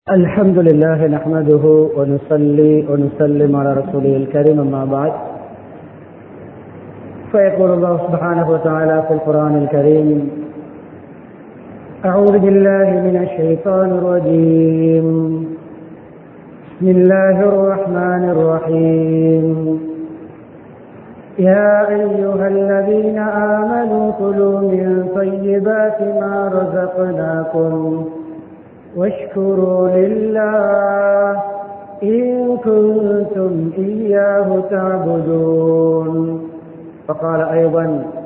الحمد لله نحمده ونصلي ونسلم على رسوله الكريم أما بعد فيقول الله سبحانه وتعالى في القرآن الكريم أعوذ بالله من الشيطان الرجيم بسم الله الرحمن الرحيم يا أيها الذين آمنوا كلوا من طيبات ما رزقناكم واشكروا لله إن كنتم إياه تعبدون فقال أيضا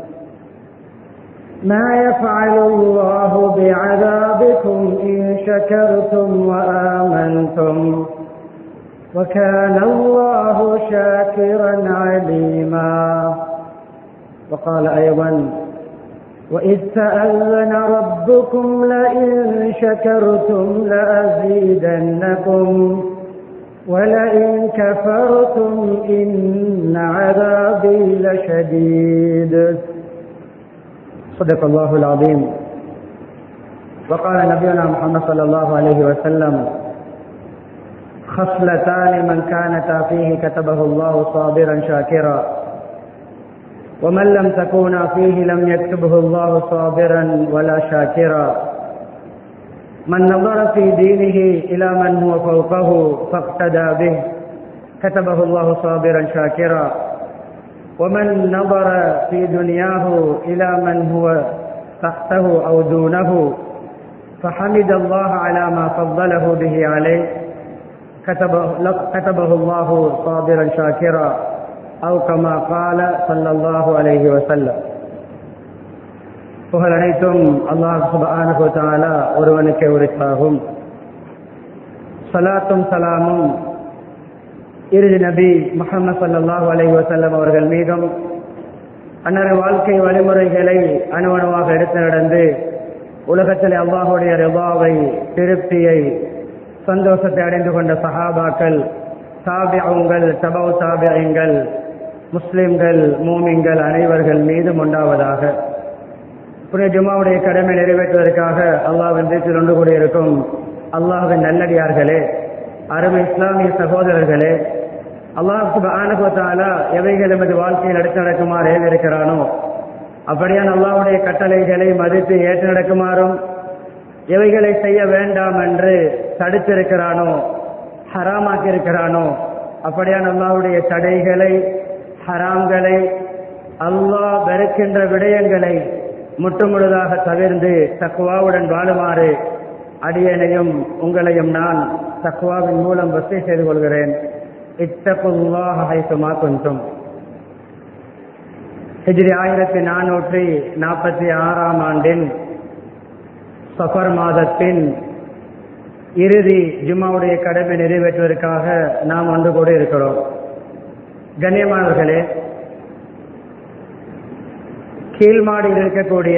ما يفعل الله بعذابكم إن شكرتم وآمنتم وكان الله شاكرا عليما وقال أيضا وإذ تأذن ربكم لئن شكرتم لأزيدنكم ولئن كفرتم إن عذابي لشديد صدق الله العظيم وقال نبينا محمد صلى الله عليه وسلم خصلتان من كانتا فيه كتبه الله صابرا شاكرا ومن لم تكونا فيه لم يكتبه الله صابرا ولا شاكرا من نظر في دينه إلى من هو فوقه فاقتدى به كتبه الله صابرا شاكرا ومن نظر في دنياه إلى من هو تحته أو دونه فحمد الله على ما فضله به عليه كتبه, كتبه الله صابرا شاكرا أو كما قال صلى الله عليه وسلم புகழ் அனைத்தும் அல்லாஹ் சுபானு தாலா ஒருவனுக்கே உரித்தாகும் சலாத்தும் சலாமும் இறுதி நபி முகமது சல்லாஹூ அலஹி வசல்லம் அவர்கள் மீதும் அன்னர வாழ்க்கை வழிமுறைகளை அணுவணுவாக எடுத்து நடந்து உலகத்தில் அல்லாஹுடைய ரிவாவை திருப்தியை சந்தோஷத்தை அடைந்து கொண்ட சஹாபாக்கள் தாபியங்கள் தபவு தாபியங்கள் முஸ்லிம்கள் மூமிங்கள் அனைவர்கள் மீதும் உண்டாவதாக புனித ஜுமாவுடைய கடமை நிறைவேற்றுவதற்காக அல்லாவின் வீட்டில் ஒன்று கூடியிருக்கும் அல்லாஹின் நல்லடியார்களே அருமை இஸ்லாமிய சகோதரர்களே அல்லாஹுக்கு ஆனுபத்தாலா எவைகள் எமது வாழ்க்கையில் எடுத்து நடக்குமாறு இருக்கிறானோ அப்படியான அல்லாவுடைய கட்டளைகளை மதித்து ஏற்று நடக்குமாறும் எவைகளை செய்ய வேண்டாம் என்று தடுத்திருக்கிறானோ ஹராமாக்கி இருக்கிறானோ அப்படியான அல்லாவுடைய தடைகளை ஹராம்களை அல்லாஹ் வெறுக்கின்ற விடயங்களை முற்றுமுழுதாக தவிர்ந்து தக்குவாவுடன் வாழுமாறு அடியனையும் உங்களையும் நான் தக்குவாவின் மூலம் வசதி செய்து கொள்கிறேன் இத்தகுவாஹைத்துமா கொஞ்சம் ஹிஜ்ரி ஆயிரத்தி நானூற்றி நாற்பத்தி ஆறாம் ஆண்டின் சஃபர் மாதத்தின் இறுதி ஜும்மாவுடைய கடமை நிறைவேற்றுவதற்காக நாம் ஒன்று கூட இருக்கிறோம் கண்ணியமானவர்களே கீழ்மாடியில் இருக்கக்கூடிய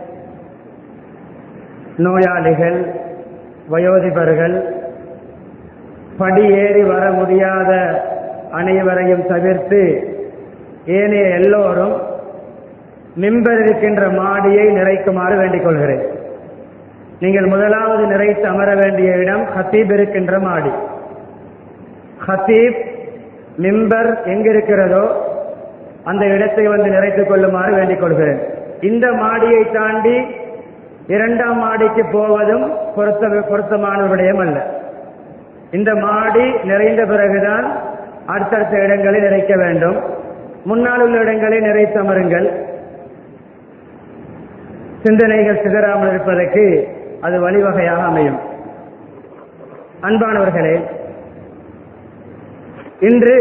நோயாளிகள் வயோதிபர்கள் படியேறி வர முடியாத அனைவரையும் தவிர்த்து ஏனைய எல்லோரும் மிம்பர் இருக்கின்ற மாடியை நிறைக்குமாறு வேண்டிக் கொள்கிறேன் நீங்கள் முதலாவது நிறைத்து அமர வேண்டிய இடம் ஹத்தீப் இருக்கின்ற மாடி ஹத்தீப் மிம்பர் எங்கிருக்கிறதோ அந்த இடத்தை வந்து நிறைத்துக் கொள்ளுமாறு வேண்டிக் கொள்கிறேன் இந்த மாடியை தாண்டி இரண்டாம் மாடிக்கு போவதும் பொருத்த பொருத்தமான விடயம் அல்ல இந்த மாடி நிறைந்த பிறகுதான் அடுத்தடுத்த இடங்களை நிறைக்க வேண்டும் முன்னால் உள்ள இடங்களை நிறைத்து அமருங்கள் சிந்தனைகள் சிதறாமல் இருப்பதற்கு அது வழிவகையாக அமையும் அன்பானவர்களே இன்று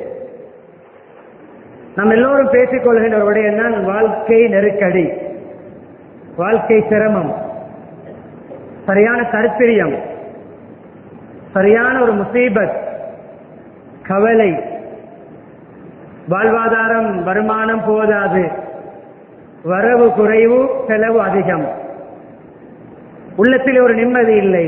நாம் எல்லோரும் பேசிக் கொள்கின்ற ஒரு விடயம் தான் வாழ்க்கை நெருக்கடி வாழ்க்கை சிரமம் சரியான கருத்திரியம் சரியான ஒரு முசீபத் கவலை வாழ்வாதாரம் வருமானம் போதாது வரவு குறைவு செலவு அதிகம் உள்ளத்தில் ஒரு நிம்மதி இல்லை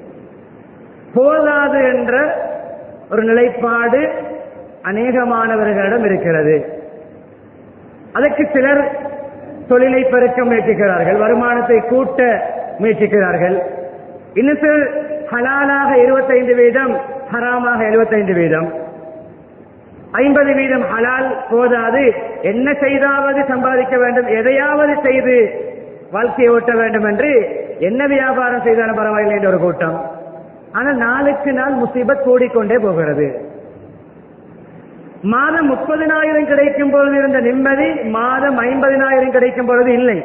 போதாது என்ற ஒரு நிலைப்பாடு அநேகமானவர்களிடம் இருக்கிறது அதற்கு சிலர் தொழிலை பெருக்க முயற்சிக்கிறார்கள் வருமானத்தை கூட்ட முயற்சிக்கிறார்கள் இன்னும் சிலர் ஹலாலாக இருபத்தைந்து வீதம் ஹராமாக எழுபத்தைந்து வீதம் ஐம்பது வீதம் ஹலால் போதாது என்ன செய்தாவது சம்பாதிக்க வேண்டும் எதையாவது செய்து வாழ்க்கையை ஓட்ட வேண்டும் என்று என்ன வியாபாரம் செய்தாலும் பரவாயில்லை என்ற ஒரு கூட்டம் ஆனால் நாளுக்கு நாள் முசீபத் கூடிக்கொண்டே போகிறது மாதம் முப்பதினாயிரம் கிடைக்கும் பொழுது இருந்த நிம்மதி மாதம் ஐம்பதினாயிரம் கிடைக்கும் பொழுது இல்லை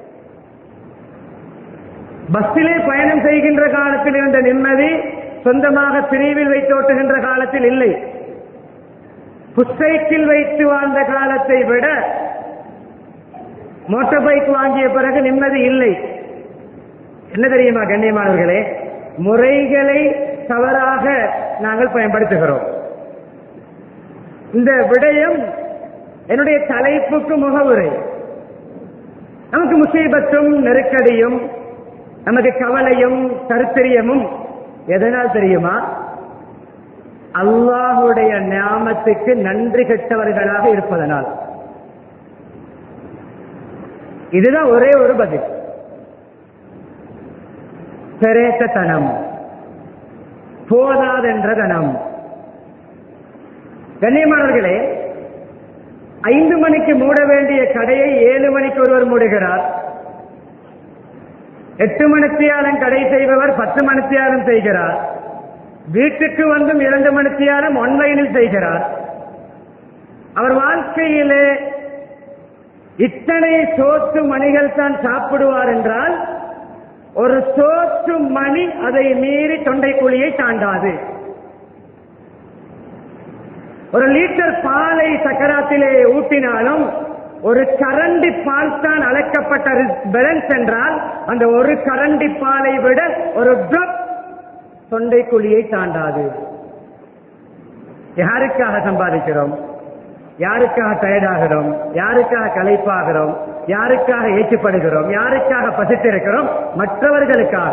பஸ்ஸிலே பயணம் செய்கின்ற காலத்தில் இருந்த நிம்மதி சொந்தமாக பிரிவில் வைத்து ஓட்டுகின்ற காலத்தில் இல்லை புஸ்சைக்கில் வைத்து வாழ்ந்த காலத்தை விட மோட்டார் பைக் வாங்கிய பிறகு நிம்மதி இல்லை என்ன தெரியுமா கண்ணியமானவர்களே முறைகளை தவறாக நாங்கள் பயன்படுத்துகிறோம் இந்த விடயம் என்னுடைய தலைப்புக்கு முகவுரை நமக்கு முசீபத்தும் நெருக்கடியும் நமக்கு கவலையும் தருத்திரியமும் எதனால் தெரியுமா அல்லாஹுடைய ஞாமத்துக்கு நன்றி கெட்டவர்களாக இருப்பதனால் இதுதான் ஒரே ஒரு பதில் பெரேத்தனம் போதாதென்ற தனம் கண்ணியமானவர்களே ஐந்து மணிக்கு மூட வேண்டிய கடையை ஏழு மணிக்கு ஒருவர் மூடுகிறார் எட்டு மணித்தியாலம் கடை செய்பவர் பத்து மணித்தியாலம் செய்கிறார் வீட்டுக்கு வந்தும் இரண்டு மணித்தியாலம் ஒன்லைனில் செய்கிறார் அவர் வாழ்க்கையிலே இத்தனை சோத்து மணிகள் தான் சாப்பிடுவார் என்றால் ஒரு சோத்து மணி அதை மீறி தொண்டை குழியை தாண்டாது ஒரு லிட்டர் பாலை சக்கராத்திலே ஊட்டினாலும் ஒரு கரண்டி பால் தான் அளக்கப்பட்ட பேலன்ஸ் என்றால் அந்த ஒரு கரண்டி பாலை விட ஒரு ட்ரப் தொண்டை குழியை தாண்டாது யாருக்காக சம்பாதிக்கிறோம் யாருக்காக டயர்டாகிறோம் யாருக்காக களைப்பாகிறோம் யாருக்காக ஏற்றுப்படுகிறோம் யாருக்காக பசித்திருக்கிறோம் மற்றவர்களுக்காக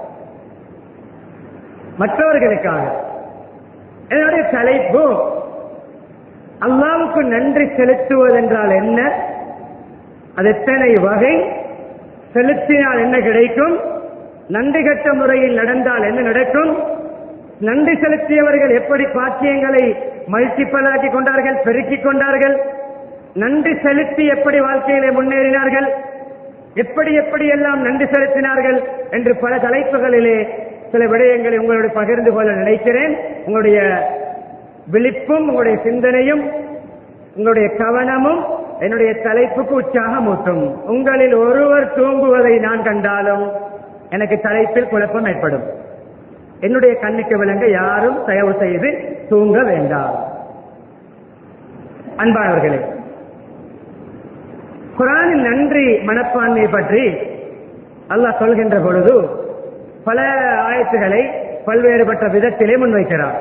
மற்றவர்களுக்காக என்னுடைய தலைப்பு அல்லாவுக்கு நன்றி செலுத்துவது என்றால் என்ன அது எத்தனை வகை செலுத்தினால் என்ன கிடைக்கும் நன்றி கட்ட முறையில் நடந்தால் என்ன நடக்கும் நன்றி செலுத்தியவர்கள் எப்படி பாக்கியங்களை மல்டிப்பலாக்கி கொண்டார்கள் பெருக்கிக் கொண்டார்கள் நன்றி செலுத்தி எப்படி வாழ்க்கையிலே முன்னேறினார்கள் எப்படி எப்படி எல்லாம் நன்றி செலுத்தினார்கள் என்று பல தலைப்புகளிலே சில விடயங்களை உங்களோடு பகிர்ந்து கொள்ள நினைக்கிறேன் உங்களுடைய விழிப்பும் உங்களுடைய சிந்தனையும் உங்களுடைய கவனமும் என்னுடைய தலைப்புக்கு உற்சாகமூட்டும் உங்களில் ஒருவர் தூங்குவதை நான் கண்டாலும் எனக்கு தலைப்பில் குழப்பம் ஏற்படும் என்னுடைய கண்ணுக்கு விளங்க யாரும் தயவு செய்து தூங்க வேண்டாம் அன்பானவர்களே குரானின் நன்றி மனப்பான்மை பற்றி அல்லாஹ் சொல்கின்ற பொழுது பல ஆயத்துகளை பல்வேறுபட்ட விதத்திலே முன்வைக்கிறார்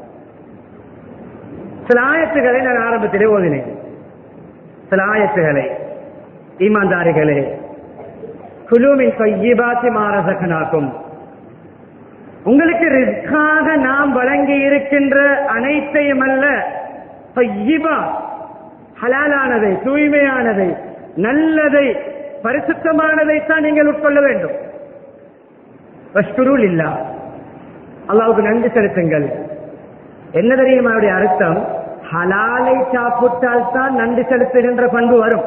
சில ஆயத்துகளை நான் ஆரம்பத்திலே ஓதினேன் சில ஆயத்துகளை ஈமான்தாரிகளே குழுமின் கையிபாத்தி மாரசகனாக்கும் உங்களுக்கு ரிஸ்காக நாம் வழங்கி இருக்கின்ற அனைத்தையும் அல்ல கையிபா ஹலாலானதை தூய்மையானதை நல்லதை பரிசுத்தமானதைத்தான் நீங்கள் உட்கொள்ள வேண்டும் வஷ்குருள் இல்லா அல்லாவுக்கு நன்றி செலுத்துங்கள் என்ன தெரியுமா அவருடைய அர்த்தம் ஹலாலை சாப்பிட்டால் தான் நன்றி செலுத்துகின்ற பண்பு வரும்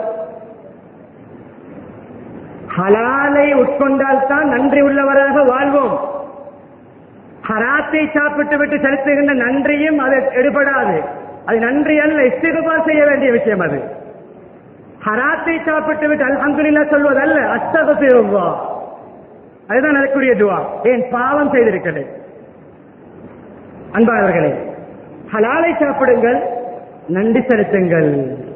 ஹலாலை உட்கொண்டால் தான் நன்றி உள்ளவராக வாழ்வோம் ஹராத்தை சாப்பிட்டு விட்டு செலுத்துகின்ற நன்றியும் அது எடுபடாது அது நன்றி அல்ல இஸ்திகுபா செய்ய வேண்டிய விஷயம் அது ஹராத்தை சாப்பிட்டு விட்டு அல்ஹம்துலில்லாஹ் சொல்வதல்ல அஸ்தகசிவா அதுதான் அதற்குரிய துவா ஏன் பாவம் செய்திருக்கிறது அன்பானவர்களே ஹலாலை சாப்பிடுங்கள் நன்றி செலுத்துங்கள்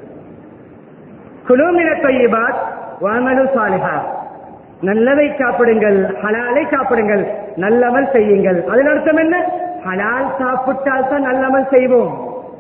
குலோமின தொய்யிபாத் வாமலு சாலிஹா நல்லதை சாப்பிடுங்கள் ஹலாலை சாப்பிடுங்கள் நல்லமல் செய்யுங்கள் அதன் அர்த்தம் என்ன ஹலால் சாப்பிட்டால் தான் நல்லமல் செய்வோம்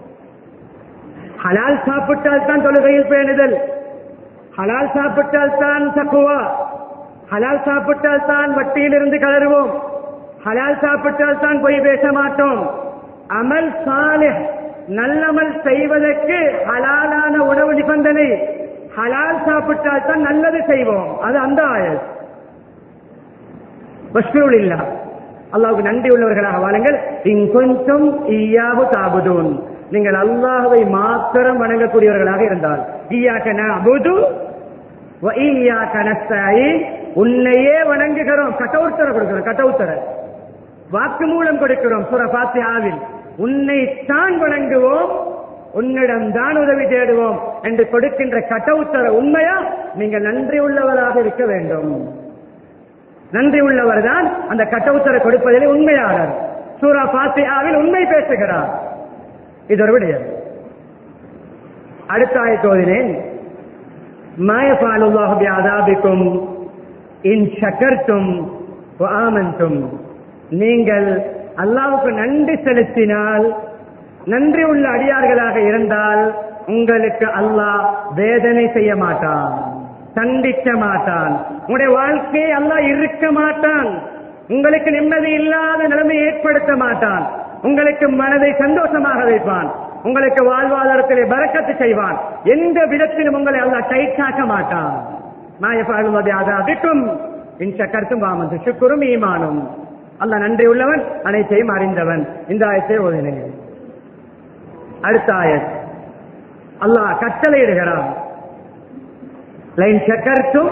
ஹலால் சாப்பிட்டால் தான் தொழுகையில் பேணுதல் ஹலால் சாப்பிட்டால் தான் தக்குவா ஹலால் சாப்பிட்டால் தான் வட்டியிலிருந்து கலருவோம் ஹலால் சாப்பிட்டால் தான் போய் பேச மாட்டோம் அமல் சாலிஹ் நல்லமல் செய்வதற்கு ஹலாலான உணவு நிபந்தனை ஹலால் சாப்பிட்டால் தான் நல்லது செய்வோம் அது அந்த ஆயல் வஷ்குருள் இல்லா அல்லாவுக்கு நன்றி உள்ளவர்களாக வாழுங்கள் இங்கொன்றும் ஈயாவு தாபுதூன் நீங்கள் அல்லாஹுவை மாத்திரம் வணங்கக்கூடியவர்களாக இருந்தால் ஈயாக்க நஅபுது வ ஈயாக்க நஸ்தஈன் உன்னையே வணங்குகிறோம் கட்டவுத்தர கொடுக்கிறோம் கட்டவுத்தர வாக்கு மூலம் கொடுக்கிறோம் சுர பாத்தியாவில் உன்னை தான் வணங்குவோம் உன்னிடம் தான் உதவி தேடுவோம் என்று கொடுக்கின்ற கட்டவுத்தர உண்மையா நீங்கள் நன்றி உள்ளவராக இருக்க வேண்டும் நன்றி உள்ளவர் தான் அந்த கட்டவுத்தர கொடுப்பதில் உண்மையாளர் சூரா பாத்தியாவில் உண்மை பேசுகிறார் இது ஒரு விடயம் அடுத்த ஆயத்தோதினேன் மாயபாலுல்லாஹு பிஆதாபிக்கும் இன் ஷக்கர்தும் வ ஆமன்தும் நீங்கள் அல்லாஹ்வுக்கு நன்றி செலுத்தினால் நன்றி உள்ள அடியார்களாக இருந்தால் உங்களுக்கு அல்லாஹ் வேதனை செய்ய மாட்டான் தண்டிக்க மாட்டான் உங்களுடைய வாழ்க்கையை அல்லாஹ் இருக்க மாட்டான் உங்களுக்கு நிம்மதி இல்லாத நிலைமை ஏற்படுத்த மாட்டான் உங்களுக்கு மனதை சந்தோஷமாக வைப்பான் உங்களுக்கு வாழ்வாதாரத்திலே பறக்கத்து செய்வான் எந்த விதத்திலும் உங்களை அல்லாஹ் டைட்டாக்க மாட்டான் மாயப்பாடுவதை அதாதிக்கும் இன்ச கருத்தும் வாமந்து சுக்குரும் ஈமானும் அல்லாஹ் நன்றி உள்ளவன் அனைத்தையும் அறிந்தவன் இந்த ஆயத்தை ஓதினேன் அடுத்த ஆயத் அல்லாஹ் கட்டளையிடுகிறான் லைன் சக்கர்த்தும்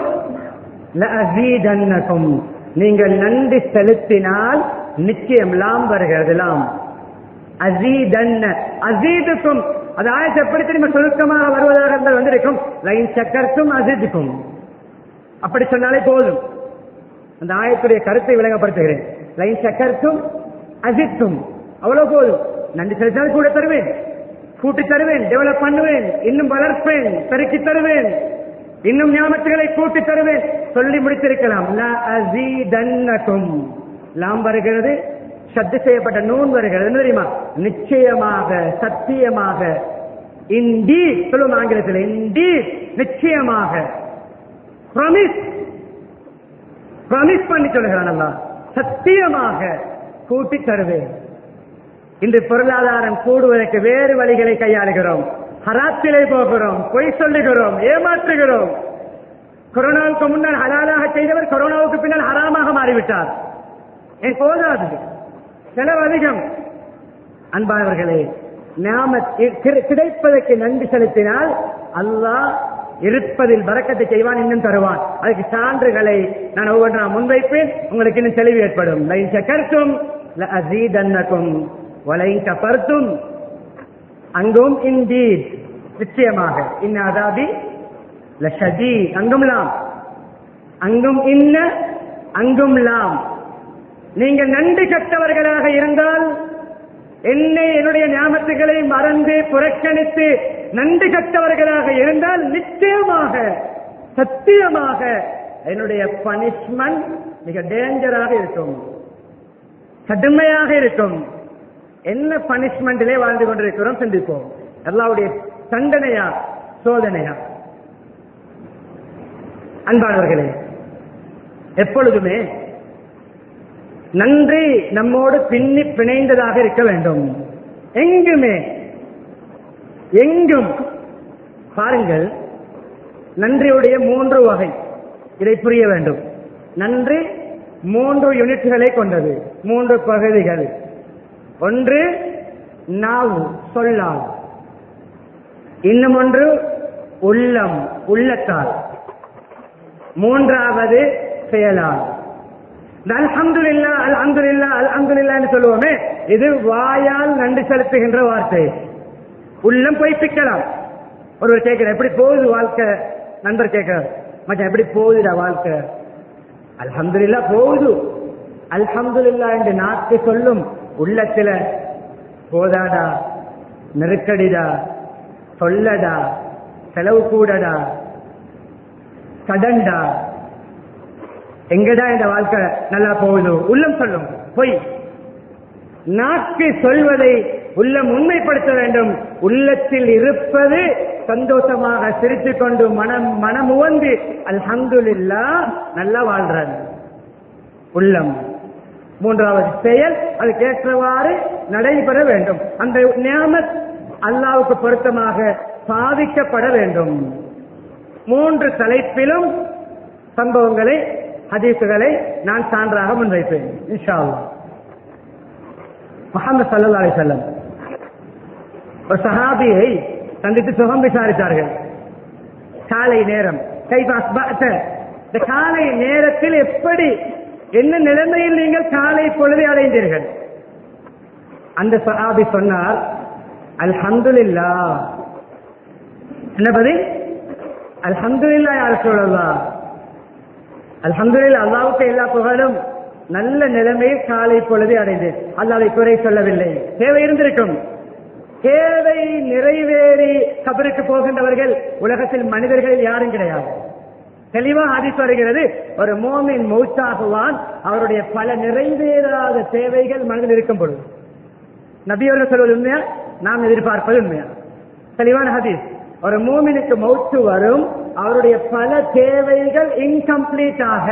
லஅஸீதன்னகும் நீங்கள் நன்றி செலுத்தினால் நிச்சயம் லாம் வருகிறது லாம் அசீதன்ன அசீதுக்கும் அது ஆயத்தை எப்படி திரும்ப சுருக்கமாக வருவதாக இருந்தால் வந்திருக்கும் லைன் சக்கர்த்தும் அசீதுக்கும் அப்படி சொன்னாலே போதும் அந்த ஆயத்துடைய கருத்தை விளங்கப்படுத்துகிறேன் லைன் சக்கர்த்தும் அசித்தும் அவ்வளவு போதும் நன்றி செலுத்தினால் கூட தருவேன் கூட்டி தருவேன் டெவலப் பண்ணுவேன் இன்னும் வளர்ப்பேன் பெருக்கி தருவேன் இன்னும் ஞாபகத்துகளை கூட்டி தருவேன் சொல்லி முடித்திருக்கலாம் லா அஸீதன்னகும். லாம் வருகிறது சத்து செய்யப்பட்ட நூன் வருகிறது என்ன தெரியுமா நிச்சயமாக சத்தியமாக இந்தி சொல்லும் ஆங்கிலத்தில் இந்தி நிச்சயமாக ப்ராமிஸ் ப்ராமிஸ் பண்ணி சொல்லுகிறான் அல்லாஹ் சத்தியமாக கூட்டி தருவேன் இன்று பொருளாதாரம் கூடுவதற்கு வேறு வழிகளை கையாளுகிறோம் ஹராத்திலே போகிறோம் பொய் சொல்லுகிறோம் ஏமாற்றுகிறோம் கொரோனாவுக்கு முன்னால் ஹலாலாக செய்தவர் கொரோனாவுக்கு பின்னால் ஹராமாக மாறிவிட்டார் ஏன் போதாது செலவு அதிகம் அன்பானவர்களே நாம கி- கிடைப்பதற்கு நன்றி செலுத்தினால் அல்லாஹ் இருப்பதில் பறக்கத்தை செய்வான் இன்னும் தருவான் அதுக்கு சான்றுகளை நான் ஒவ்வொன்றா முன்வைப்பேன் உங்களுக்கு இன்னும் தெளிவு ஏற்படும் லைன் சக்கர்த்தும் அசீதன்னக்கும் வலைன் கபர்த்தும் அங்கும் இந்தீத் நிச்சயமாக இன்ன அதாபி லஷதி அங்கும் லாம் அங்கும் இன்ன அங்கும் லாம் நீங்கள் நன்றி கட்டவர்களாக இருந்தால் என்னை என்னுடைய ஞாபகத்துகளை மறந்து புறக்கணித்து நன்றி கட்டவர்களாக இருந்தால் நிச்சயமாக சத்தியமாக என்னுடைய பனிஷ்மெண்ட் மிக டேஞ்சராக இருக்கும் கடுமையாக இருக்கும் என்ன பனிஷ்மெண்டிலே வாழ்ந்து கொண்டிருக்கிறோம் சிந்திப்போம் எல்லாருடைய தண்டனையா சோதனையா அன்பானவர்களே எப்பொழுதுமே நன்றி நம்மோடு பின்னி பிணைந்ததாக இருக்க வேண்டும் எங்குமே எங்கும் பாருங்கள் நன்றியுடைய மூன்று வகை இதை புரிய வேண்டும் நன்றி மூன்று யூனிட்களை கொண்டது மூன்று பகுதிகள் ஒன்று நாவு சொல்லால் இன்னும் ஒன்று உள்ளம் உள்ளத்தால் மூன்றாவது செயலால் இந்த அல்ஹம்துலில்லா அல்ஹம்துலில்லா அல்ஹம்துலில்லான்னு சொல்லுவோமே இது வாயால் நன்றி செலுத்துகின்ற வார்த்தை உள்ளம் பொய்ப்பிக்கலாம் ஒருவர் கேட்கிறார் எப்படி போகுது வாழ்க்கை நண்பர் கேட்கிறார் மச்சான் எப்படி போகுதுடா வாழ்க்கை அல்ஹம்துலில்லா போகுது அல்ஹம்துலில்லா என்று நாக்கு சொல்லும் உள்ளத்துல போதாடா நெருக்கடிடா சொல்லடா செலவு கூடடா கடன்டா எங்கடா இந்த வாழ்க்கை நல்லா போகுது உள்ளம் சொல்லும் பொய் நாக்கு சொல்வதை உள்ளம் உண்மைப்படுத்த வேண்டும் உள்ளத்தில் இருப்பது சந்தோஷமாக சிரித்துக் கொண்டு மனம் மனம் உவந்து அல்ஹம்துலில்லா நல்லா வாழ்றாங்க உள்ளம் மூன்றாவது செயல் அதுக்கேற்றவாறு நடைபெற வேண்டும் அந்த நியமத் அல்லாவுக்கு பொருத்தமாக பாவிக்கப்பட வேண்டும் மூன்று தலைப்பிலும் சம்பவங்களை ஹதீசுகளை நான் சான்றாக முன்வைப்பேன் இன்ஷா அல்லாஹ் முகமது சல்லா அலி செல்லம் ஒரு சஹாபியை சந்தித்து சுகம் விசாரித்தார்கள் காலை நேரம் கைபாஸ் இந்த காலை நேரத்தில் எப்படி என்ன நிலைமையில் நீங்கள் காலை பொழுதை அடைந்தீர்கள் அந்த சஹாபி சொன்னார் அல்ஹம்துலில்லா என்ன பதில் அல்ஹம்துலில்லா யார் சொல்லலாம் அல்ஹம்துலில்லா அல்லாவுக்கு எல்லா புகழும் நல்ல நிலைமையில் காலை பொழுது அடைந்தேன் அல்லாவை குறை சொல்லவில்லை தேவை இருந்திருக்கும் தேவை நிறைவேறி கபருக்கு போகின்றவர்கள் உலகத்தில் மனிதர்களில் யாரும் கிடையாது தெளிவாக ஹதீஸ் வருகிறது ஒரு மோமின் மௌத்தாகுவான் அவருடைய பல நிறைவேறாத தேவைகள் மனதில் இருக்கும் பொழுது நபியோர்கள் சொல்வது உண்மையா நாம் எதிர்பார்ப்பது உண்மையா தெளிவான ஹதீஸ் ஒரு மோமினுக்கு மௌத்து வரும் அவருடைய பல தேவைகள் இன்கம்ப்ளீட் ஆக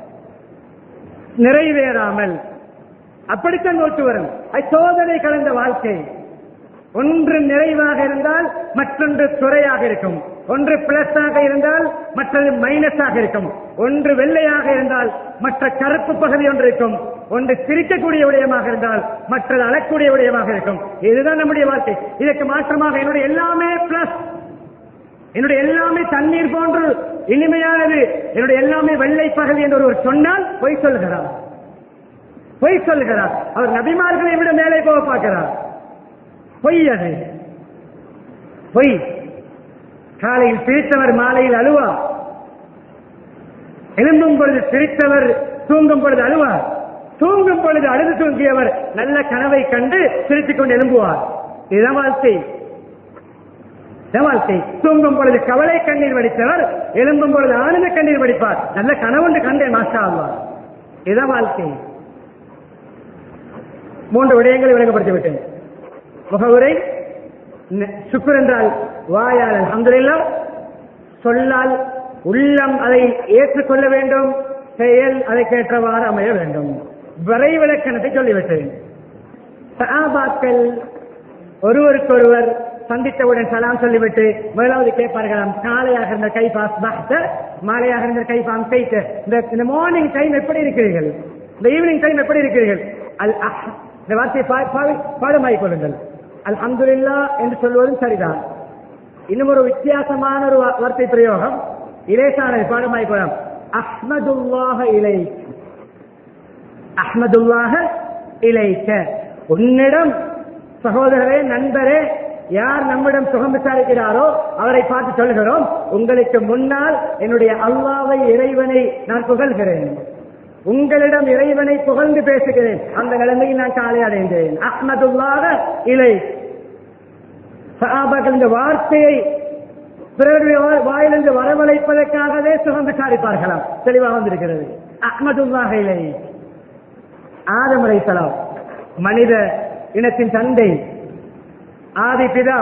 நிறைவேறாமல் அப்படித்தான் மௌத்து வரும் அது சோதனை கலந்த வாழ்க்கை ஒன்று நிறைவாக இருந்தால் மற்றொன்று துறையாக இருக்கும் ஒன்று பிளஸ் ஆக இருந்தால் மற்றது மைனஸ் ஆக இருக்கும் ஒன்று வெள்ளையாக இருந்தால் மற்ற கருப்பு பகுதி ஒன்று இருக்கும் ஒன்று சிரிக்கக்கூடிய விடயமாக இருந்தால் மற்றது அழக்கூடிய விடயமாக இருக்கும் இதுதான் நம்முடைய வாழ்க்கை இதற்கு மாற்றமாக என்னுடைய எல்லாமே பிளஸ் என்னுடைய எல்லாமே தண்ணீர் போன்று இனிமையானது என்னுடைய எல்லாமே வெள்ளை பகுதி என்று ஒருவர் சொன்னால் பொய் சொல்கிறார் பொய் சொல்கிறார் அவர் நபிமார்களை விட மேலே போக பார்க்கிறார் பொய் அது பொய் காலையில் சிரித்தவர் மாலையில் அழுவார் எழும்பும் பொழுது சிரித்தவர் தூங்கும் பொழுது அழுவார் தூங்கும் பொழுது அழுது தூங்கியவர் நல்ல கனவை கண்டு சிரித்துக் கொண்டு எழும்புவார் இதுதான் வாழ்க்கை வாழ்க்கை தூங்கும் பொழுது கவலை கண்ணீர் வடித்தவர் எழும்பும் பொழுது ஆனந்த கண்ணீர் வடிப்பார் நல்ல கனவுண்டு கண்டேன் மாஸ்டா ஆழ்வார் இதுதான் வாழ்க்கை மூன்று விடயங்களை விளங்கப்படுத்தி விட்டேன் முகவுரை சுக்குர் என்றால் வாயால் அல்ஹம்துலில்லாஹ் சொல்லால் உள்ளம் அதை ஏற்றுக்கொள்ள வேண்டும் செயல் அதற்கேற்றவாறு அமைய வேண்டும் விரைவிலக்கணத்தை சொல்லிவிட்டேன் சஹாபாக்கள் ஒருவருக்கொருவர் சந்தித்தவுடன் சலாம் சொல்லிவிட்டு முதலாவது கேட்பார்களாம் காலையாக இருந்த கை பாஸ் பஹ்த மாலையாக இருந்த கை பாம் கைத்து இந்த இந்த மார்னிங் டைம் எப்படி இருக்கிறீர்கள் இந்த ஈவினிங் டைம் எப்படி இருக்கிறீர்கள் அல் அஹ் இந்த வார்த்தையை பா- பா- பாடமாகிக் கொள்ளுங்கள் அல்ஹம்துலில்லா என்று சொல்வதும் சரிதான் இன்னும் ஒரு வித்தியாசமான ஒரு வா- வார்த்தை பிரயோகம் இலேசானது பாடமாகிக் கொள்ளலாம் அஹ்மதுல்லாஹ இலை அஹ்மதுல்லாஹ இலைக்க உன்னிடம் சகோதரரே நண்பரே யார் நம்மிடம் சுகம் விசாரிக்கிறாரோ அவரை பார்த்து சொல்கிறோம் உங்களுக்கு முன்னால் என்னுடைய அல்லாவை இறைவனை நான் புகழ்கிறேன் உங்களிடம் இறைவனை புகழ்ந்து பேசுகிறேன் அந்த நிலைமையில் நான் காலை அடைந்தேன் அஹ்மதுல்லாக இலை சஹாபாக்கள் இந்த வார்த்தையை பிறருடைய வா- வாயிலிருந்து வரவழைப்பதற்காகவே சுகம் விசாரிப்பார்களாம் தெளிவாக வந்திருக்கிறது அஹ்மதுல்லாக இலை ஆதம் அலைஹிஸ்ஸலாம் மனித இனத்தின் தந்தை ஆதி பிதா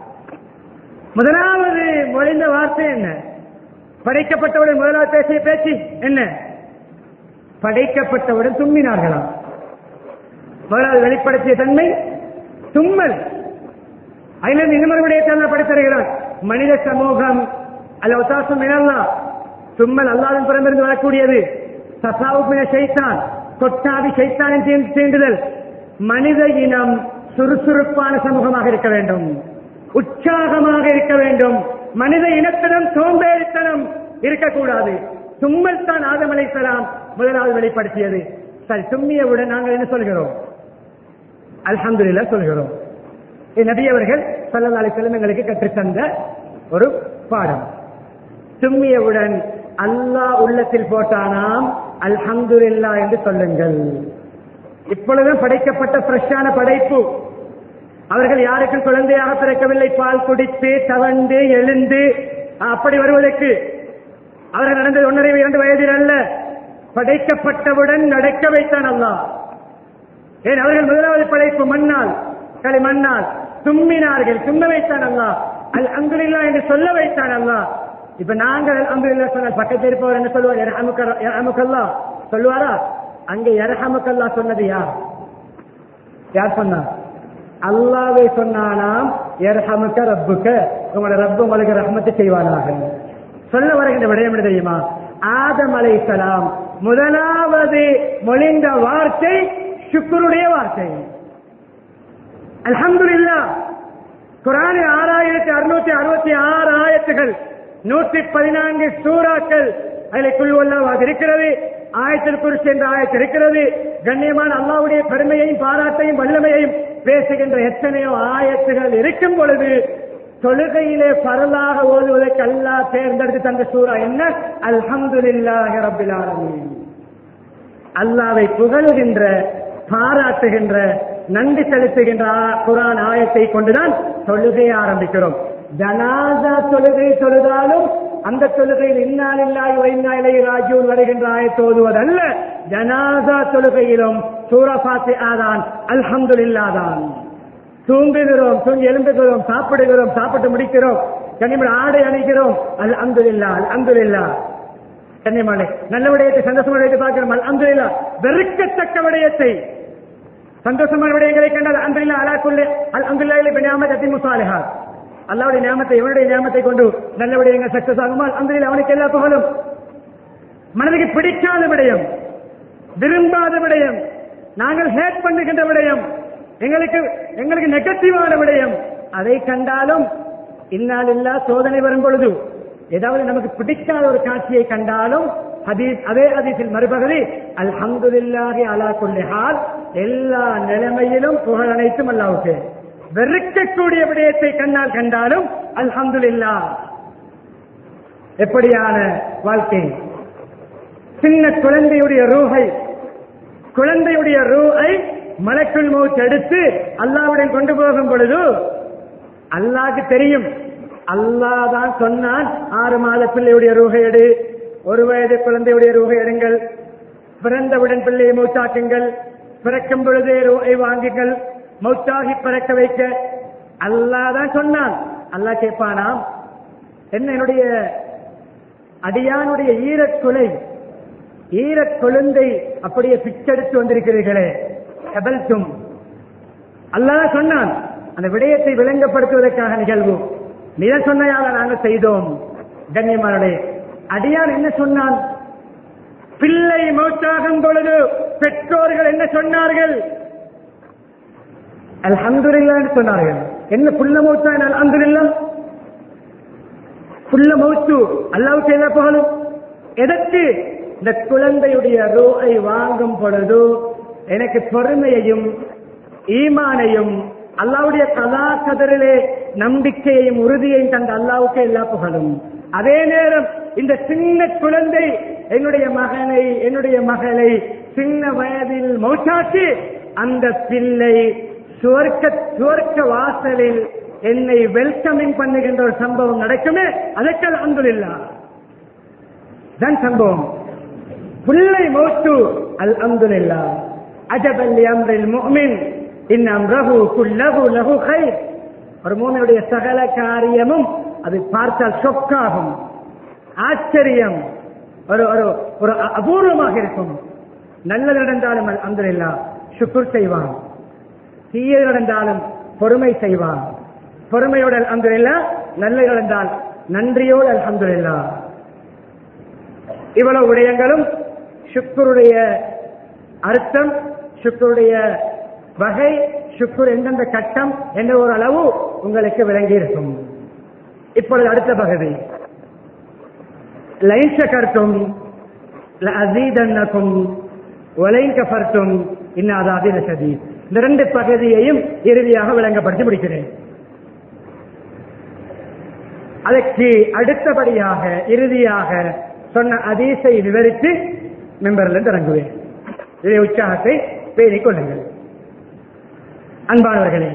முதலாவது மொழிந்த வார்த்தை என்ன படைக்கப்பட்டவுடன் முதலாவது பேசிய பேச்சு என்ன படைக்கப்பட்டவுடன் தும்மினார்களாம் முதலாவது வெளிப்படுத்திய தன்மை தும்மல் அதிலிருந்து இன்னொரு விடயத்தை படைத்தருகிறான் மனித சமூகம் அல்ல ஒத்தாசம் இனல்லா தும்மல் அல்லாவின் புறமிருந்து வரக்கூடியது சசாவுப்பின செய்தான் கொட்டாவி செய்தானின் தீ- தீண்டுதல் மனித இனம் சுறுசுறுப்பான சமூகமாக இருக்க வேண்டும் உற்சாகமாக இருக்க வேண்டும் மனித இனத்திடம் சோம்பேறித்தனம் இருக்கக்கூடாது தும்மல் தான் ஆதம் அலைஹிஸ்ஸலாம் முதலாவது வெளிப்படுத்தியது சரி தும்மியவுடன் நாங்கள் என்ன சொல்கிறோம் அல்ஹம்துலில்லாஹ் சொல்கிறோம் இது நபி அவர்கள் சல்லல்லாஹு அலைஹி வஸல்லம் எங்களுக்கு கற்றுத்தந்த ஒரு பாடம் தும்மியவுடன் அல்லாஹ் உள்ளத்தில் போட்டானாம் அல்ஹம்துலில்லாஹ் என்று சொல்லுங்கள் இப்பொழுதும் படைக்கப்பட்ட ஃப்ரெஷ்ஷான படைப்பு அவர்கள் யாருக்கும் குழந்தையாக பிறக்கவில்லை பால் குடித்து தவண்டு எழுந்து அப்படி வருவதற்கு அவர்கள் நடந்தது ஒன்றரை இரண்டு வயதில் அல்ல படைக்கப்பட்டவுடன் நடக்க வைத்தான் அல்லாஹ் ஏன் அவர்கள் முதலாவது படைப்பு மண்ணால் களி மண்ணால் தும்மினார்கள் தும்ம வைத்தான் அல்லாஹ் அல் அங்குலில்லா என்று சொல்ல வைத்தான் அல்லாஹ் இப்ப நாங்கள் அங்குலில்லா சொன்னால் பக்கத்தில் இருப்பவர் என்ன சொல்லுவார் "யர்ஹமுக்க- யர்ஹமுக்கல்லா சொல்லுவாரா அங்கே யர்ஹமுக்கல்லா சொன்னது யார் யார் சொன்னா அல்லாவே சொன்னானாம் யர்ஹமுக்க ரப்புக்க உங்களோட ரப்பு உங்களுக்கு ரஹ்மத்து செய்வானாக சொல்ல வருகின்ற விடயம் என்ன தெரியுமா ஆதம் அலைஹிஸ்ஸலாம் முதலாவது மொழிந்த வார்த்தை சுக்குருடைய வார்த்தை அல்ஹம்துலில்லா குரானில் ஆறாயிரத்தி அறுநூத்தி அறுபத்தி ஆறு ஆயத்துகள் நூற்றி பதினான்கு சூறாக்கள் அதில் குழுவல்லாவது இருக்கிறது ஆயத்தில் குறிச்சி என்ற ஆயத்து இருக்கிறது கண்ணியமான அல்லாவுடைய பெருமையையும் பாராட்டையும் வல்லமையையும் பேசுகின்ற எத்தனையோ ஆயத்துகள் இருக்கும் பொழுது தொழுகையிலே பரலாக ஓதுவதற்கு அல்லாஹ் தேர்ந்தெடுத்து தந்த சூறா என்ன அல்ஹம்துலில்லாஹி ரப்பில் ஆலமீன் அல்லாவை புகழுகின்ற பாராட்டுகின்ற நன்றி செலுத்துகின்ற ஆ- குரான் ஆயத்தை கொண்டுதான் தொழுகையை ஆரம்பிக்கிறோம் ஜனாதா தொழுகை தொழுதாலும் அந்த தொழுகையில் இன்னாலில்லாய் வைநாளை ராஜூன் வருகின்ற ஆயத்தை ஓதுவதல்ல ஜனாதா தொழுகையிலும் சூரபாத்தி ஆதான் அல்ஹம்துலில்லாதான் தூங்குகிறோம் தூங்கி எழும்புகிறோம் சாப்பிடுகிறோம் சாப்பிட்டு முடிக்கிறோம் கனிமன் ஆடை அணிகிறோம் அல் அந்துலில்லா அல் அந்துலில்லா கண்ணியமானே நல்ல விடயத்தை சந்தோஷமான விடயத்தை பார்க்கிறோம் அல்ஹம்துலில்லா வெறுக்கத்தக்க விடயத்தை சந்தோஷமான விடயங்களை கண்டால் அல்ஹம்துலில்லா அலா குல்லி அல்ஹம்துலில்லாஹி லி பினியாமத் அத்தி முசாலிஹா அல்லாஹ்வுடைய நியாமத்தை இவனுடைய நியாமத்தை கொண்டு நல்ல விடயங்கள் சக்சஸ் ஆகுமா அல்ஹம்துலில்லா அவனுக்கு எல்லா புகழும் மனதுக்கு பிடிக்காத விடயம் விரும்பாத விடயம் நாங்கள் ஹேட் பண்ணுகின்ற விடயம் எங்களுக்கு எங்களுக்கு நெகட்டிவான விடயம் அதை கண்டாலும் இன்னால் இல்லா சோதனை வரும் பொழுது ஏதாவது நமக்கு பிடிக்காத ஒரு காட்சியை கண்டாலும் ஹதீஸ் அதே ஹதீஸில் மறுபகுதி அல்ஹம்துலில்லாஹி அலா குல்லி ஹால் எல்லா நிலைமையிலும் புகழ் அனைத்தும் அல்லாவுக்கு வெறுக்கக்கூடிய விடயத்தை கண்ணால் கண்டாலும் அல்ஹம்துலில்லாஹ் எப்படியான வாழ்க்கை சின்ன குழந்தையுடைய ரூஹை குழந்தையுடைய ரூஹை மலக்குள் மௌத் எடுத்து அல்லாவுடன் கொண்டு போகும் பொழுது அல்லாஹ்க்கு தெரியும் அல்லாஹ் தான் சொன்னான் ஆறு மாத பிள்ளையுடைய ரூஹை எடு ஒரு வயது குழந்தையுடைய ரூஹை எடுங்கள் பிறந்தவுடன் பிள்ளையை மௌத்தாக்குங்கள் பிறக்கும் பொழுதே ரூஹை வாங்குங்கள் மௌத்தாகி பிறக்க வைக்க அல்லாஹ் தான் சொன்னான் அல்லாஹ் கேட்பானாம் என்ன என்னுடைய அடியானுடைய ஈரக்குலை ஈரக் கொழுந்தை அப்படியே பிச்செடுத்து வந்திருக்கிறீர்களே கபல்தும் அல்லாஹ் சொன்னான் அந்த விடயத்தை விளங்கப்படுத்துவதற்காக நிகழ்வு நீதான் சொன்னையாக நாங்கள் செய்தோம் கண்ணியமானே அடியான் என்ன சொன்னான் பிள்ளை மௌத்தாகும் பொழுது பெற்றோர்கள் என்ன சொன்னார்கள் அல்ஹம்துலில்லாஹ் என்று சொன்னார்கள் என்ன புள்ள மௌத்தா அல்ஹம்துலில்லாஹ் புள்ள மௌத்து அல்லாவுக்கு என்ன புகழும் எதற்கு இந்த குழந்தையுடைய ரூஐ வாங்கும் பொழுது எனக்கு பொறுமையையும் ஈமானையும் அல்லாவுடைய கலா கதரிலே நம்பிக்கையையும் உறுதியையும் தந்த அல்லாவுக்கு எல்லா புகழும் அதே நேரம் இந்த சின்ன குழந்தை என்னுடைய மகனை என்னுடைய மகளை சின்ன வயதில் மௌத்தாக்கி அந்த பிள்ளை சுவர்க்க சுவர்க்க வாசலில் என்னை வெல்கமிங் பண்ணுகின்ற ஒரு சம்பவம் நடக்குமே அதற்கு அன்புல்லா தான் சம்பவம் பிள்ளை மௌத்து அல் அம்துலில்லா அஜபல் அம்ரில் முஃமின் இன் அம்ரஹு குல்லஹு லஹு கைர் ஒரு மூமினுடைய சகல காரியமும் அது பார்த்தால் சொக்காகும் ஆச்சரியம் ஒரு ஒரு ஒரு அ- அபூர்வமாக இருக்கும் நல்லது நடந்தாலும் அல்ஹம்துலில்லா சுக்குர் செய்வான் தீயது நடந்தாலும் பொறுமை செய்வான் பொறுமையோடு அல்ஹம்துலில்லா நல்லது நடந்தால் நன்றியோடு அல்ஹம்துலில்லா இவ்வளவு விடயங்களும் சுக்குருடைய அர்த்தம் சுக்குருடைய வகை சுக்குர் எந்தெந்த கட்டம் என்ற ஒரு அளவு உங்களுக்கு விளங்கி இருக்கும் இப்பொழுது அடுத்த பகுதி லைன் கருத்தும் அசீதன்னக்கும் ஒலைன் கஃபர்த்தும் இன்னாதாதி சதி இந்த ரெண்டு பகுதியையும் இறுதியாக விளங்கப்படுத்தி முடிக்கிறேன் அதற்கு அடுத்தபடியாக இறுதியாக சொன்ன அதீசை விவரித்து மெம்பரிலிருந்து இறங்குவேன் இதை உற்சாகத்தை பேணிக் கொள்ளுங்கள் அன்பானவர்களே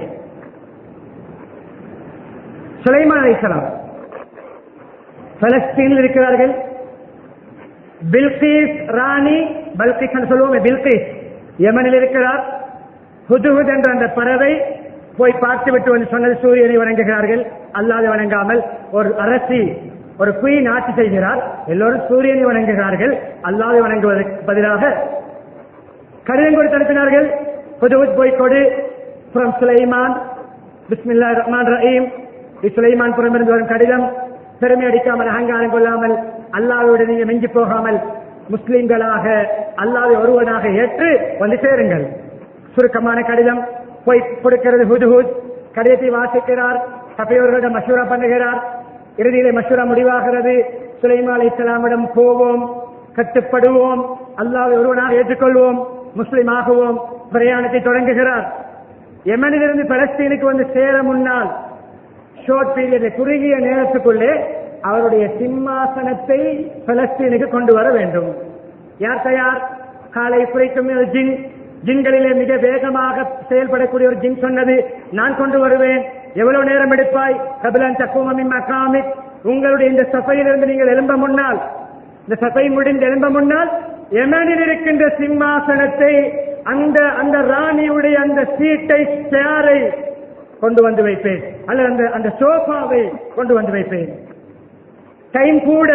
சுலைமான் அலைஹிஸ்ஸலாம் பலஸ்தீனில் இருக்கிறார்கள் பில்கீஸ் ராணி பல்கிஸ் சொல்லுவோமே பில்கீஸ் யமனில் இருக்கிறார் ஹுதுஹுத் என்ற அந்த பறவை போய் பார்த்து விட்டு வந்து சொன்னது சூரியனை வணங்குகிறார்கள் அல்லாது வணங்காமல் ஒரு அரசி ஒரு குயின் ஆட்சி செய்கிறார் எல்லோரும் சூரியனை வணங்குகிறார்கள் அல்லாது வணங்குவதற்கு பதிலாக கடிதம் கொடுத்து அனுப்பினார்கள் ஹுதுஹுத் போய் கொடு புறம் சுலைமான் பிஸ்மில்லா ரஹ்மான் ரஹீம் சுலைமான் புறமிருந்து வரும் கடிதம் பெருமை அடிக்காமல் அகங்காரம் கொள்ளாமல் அல்லாவோடு நீங்க மெஞ்சி போகாமல் முஸ்லிம்களாக அல்லாவை ஒருவனாக ஏற்று வந்து சேருங்கள் சுருக்கமான கடிதம் போய் கொடுக்கிறது ஹுதுஹுத் கடிதத்தை வாசிக்கிறார் சபையோர்களிடம் மசூரா பண்ணுகிறார் இறுதியிலே மசூரா முடிவாகிறது சுலைமா அலி இஸ்லாமிடம் போவோம் கட்டுப்படுவோம் அல்லாஹ் ஒருவனாக ஏற்றுக்கொள்வோம் முஸ்லிம் ஆகுவோம் பிரயாணத்தை தொடங்குகிறார் எமனிலிருந்து பலஸ்தீனுக்கு வந்து சேர முன்னால் ஷார்ட் பீரியட் குறுகிய நேரத்துக்குள்ளே அவருடைய சிம்மாசனத்தை பலஸ்தீனுக்கு கொண்டு வர வேண்டும் யார் தயார் காலை குறைக்கும் ஜின் ஜின்களிலே மிக வேகமாக செயல்படக்கூடிய ஒரு ஜின் சொன்னது நான் கொண்டு வருவேன் எவ்வளவு நேரம் எடுப்பாய் கபிலன் தக்குவமின் மகாமிக் உங்களுடைய இந்த சபையிலிருந்து நீங்கள் எழும்ப முன்னால் இந்த சபை முடிந்து எழும்ப முன்னால் எமனில் இருக்கின்ற சிம்மாசனத்தை அந்த அந்த ராணியுடைய அந்த சீட்டை சேரை கொண்டு வந்து வைப்பேன் அல்லது அந்த அந்த சோஃபாவை கொண்டு வந்து வைப்பேன் டைம் கூட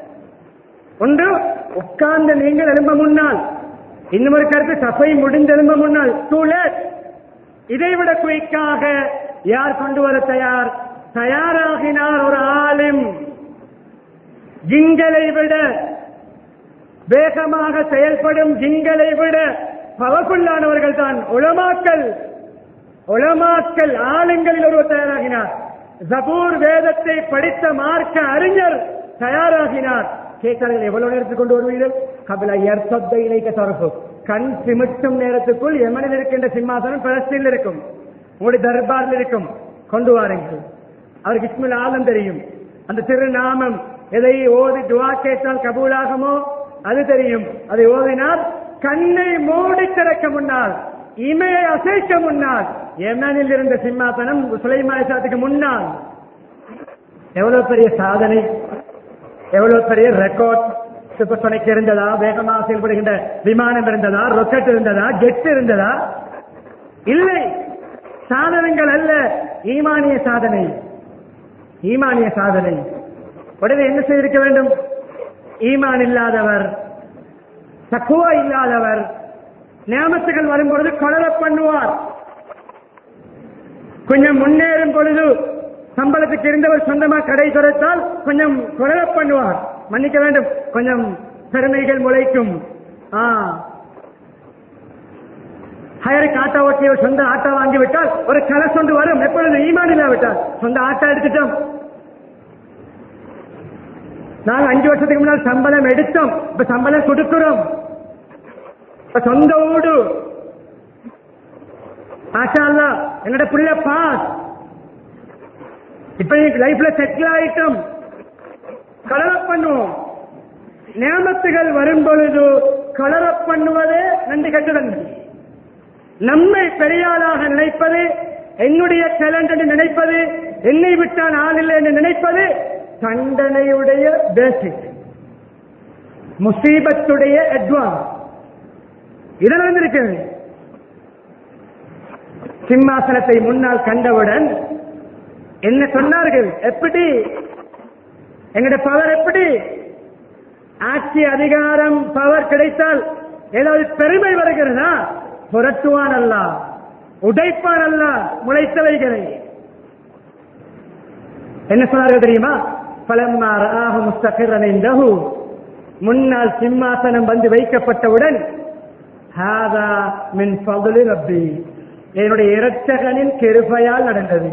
ஒன்று உட்கார்ந்து நீங்கள் எழும்ப முன்னால் இன்னும் ஒரு கருத்து சபை முடிந்து எழும்ப முன்னால் டூ லேட் இதைவிட குயிக்காக யார் கொண்டு வர தயார் தயாராகினார் ஒரு ஆளும் ஜிங்களை விட வேகமாக செயல்படும் ஜிங்களை விட பவக்குள்ளானவர்கள் தான் உளமாக்கல் உளமாக்கல் ஆளுங்களில் ஒருவர் தயாராகினார் ஜபூர் வேதத்தை படித்த மார்க்க அறிஞர் தயாராகினார் கேட்கிறார்கள் எவ்வளவு நேரத்துக்கு கொண்டு வருவீர்கள் கபில எர்த்தத்தை இணைக்க தொடர்பு கண் சிமிட்டும் நேரத்துக்குள் எமனில் இருக்கின்ற சிம்மாசனம் பலஸ்தீனில் இருக்கும் உங்களுடைய தர்பாரில் இருக்கும் கொண்டு வாருங்கள் அவருக்கு இஸ்மில் ஆலம் தெரியும் அந்த திருநாமம் எதை ஓதி துவா கேட்டால் கபூலாகுமோ அது தெரியும் அதை ஓதினால் கண்ணை மூடி திறக்க முன்னால் இமையை அசைக்க முன்னால் எமனில் இருந்த சிம்மாசனம் சுலைமாசத்துக்கு முன்னால் எவ்வளவு பெரிய சாதனை எவ்வளவு பெரிய ரெக்கார்ட் சூப்பர்சோனிக் இருந்ததா வேகமாக செயல்படுகின்ற விமானம் இருந்ததா ரொக்கெட் இருந்ததா ஜெட் இருந்ததா இல்லை சாதனங்கள் அல்ல ஈமானிய சாதனை ஈமானிய சாதனை உடனே என்ன செய்திருக்க வேண்டும் ஈமான் இல்லாதவர் தக்குவா இல்லாதவர் நியமத்துகள் வரும்பொழுது கொலர பண்ணுவார் கொஞ்சம் முன்னேறும் பொழுது சம்பளத்துக்கு இருந்தவர் சொந்தமா கடை துடைத்தால் கொஞ்சம் கொலர பண்ணுவார் மன்னிக்க வேண்டும் கொஞ்சம் பெருமைகள் முளைக்கும் ஆ ஹயருக்கு ஆட்டோ ஓட்டிய ஒரு சொந்த ஆட்டோ வாங்கி விட்டால் ஒரு கலஸ் ஒன்று வரும் எப்பொழுது ஈமான் இல்லாவிட்டால் சொந்த ஆட்டோ எடுத்துட்டோம் நாங்க அஞ்சு வருஷத்துக்கு முன்னால் சம்பளம் எடுத்தோம் இப்ப சம்பளம் கொடுக்கிறோம் இப்ப சொந்த ஊடு மாஷா அல்லாஹ், என்னோட புள்ள பாஸ் இப்ப நீங்க லைஃப்ல செட்டில் ஆயிட்டோம் கலர பண்ணுவோம் நியமத்துகள் வரும் பொழுது கலர பண்ணுவதே நன்றி கட்டுடன் நம்மை பெரியாளாக நினைப்பது என்னுடைய டேலண்ட் என்று நினைப்பது என்னை விட்டால் ஆள் இல்லை என்று நினைப்பது தண்டனையுடைய பேசிக் முசீபத்துடைய அட்வான்ஸ் இதில் வந்திருக்கிறது சிம்மாசனத்தை முன்னால் கண்டவுடன் என்ன சொன்னார்கள் எப்படி எங்களுடைய பவர் எப்படி ஆட்சி அதிகாரம் பவர் கிடைத்தால் ஏதாவது பெருமை வருகிறதா புரட்டுவான் அல்ல உடைப்பான் அல்ல முளைத்தவைகளை என்ன சொன்னார்கள் தெரியுமா பலம்மா ராக முஸ்தகிரனைந்தஹு முன்னால் சிம்மாசனம் வந்து வைக்கப்பட்டவுடன் ஹாதா மின் ஃபதுலி ரப்பி என்னுடைய இரட்சகனின் கிருபையால் நடந்தது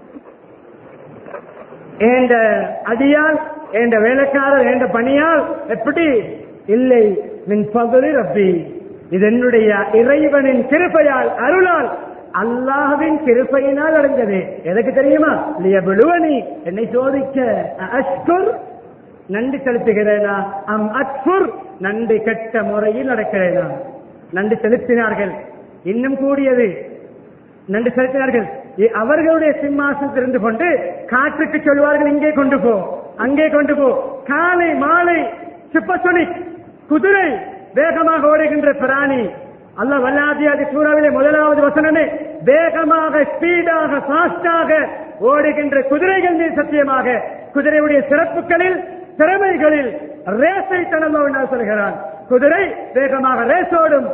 என்ற அடியால் என்ற வேலைக்காரர் என்ற பணியால் எப்படி இல்லை மின் பகுதி ரப்பி இது என்னுடைய இறைவனின் கிருபையால் அருளால் அல்லாஹ்வின் கிருபையினால் அடைந்தது எதுக்கு தெரியுமா லியபுலுவனி என்னை சோதிக்க அஷ்குர் நன்றி செலுத்துகிறேனா அம் அக்ஃபுர் நன்றி கெட்ட முறையில் நடக்கிறேனா நன்றி செலுத்தினார்கள் இன்னும் கூடியது நன்றி செலுத்தினார்கள் இ- அவர்களுடைய சிம்மாசனத்தில் இருந்து கொண்டு காற்றுக்கு சொல்வார்கள் இங்கே கொண்டு போ அங்கே கொண்டு போ காலை மாலை சுப்பசொனிக் குதிரை வேகமாக ஓடுகின்ற பிராணி அல்லாஹ் வல்லாதியாதி சூறாவிலே முதலாவது வசனமே வேகமாக ஸ்பீடாக ஃபாஸ்டாக ஓடுகின்ற குதிரைகள் மீது சத்தியமாக குதிரையுடைய சிறப்புகளில் திறமைகளில் ரேஸை தனமோ சொல்கிறான் குதிரை வேகமாக ரேஸ் ஓடும்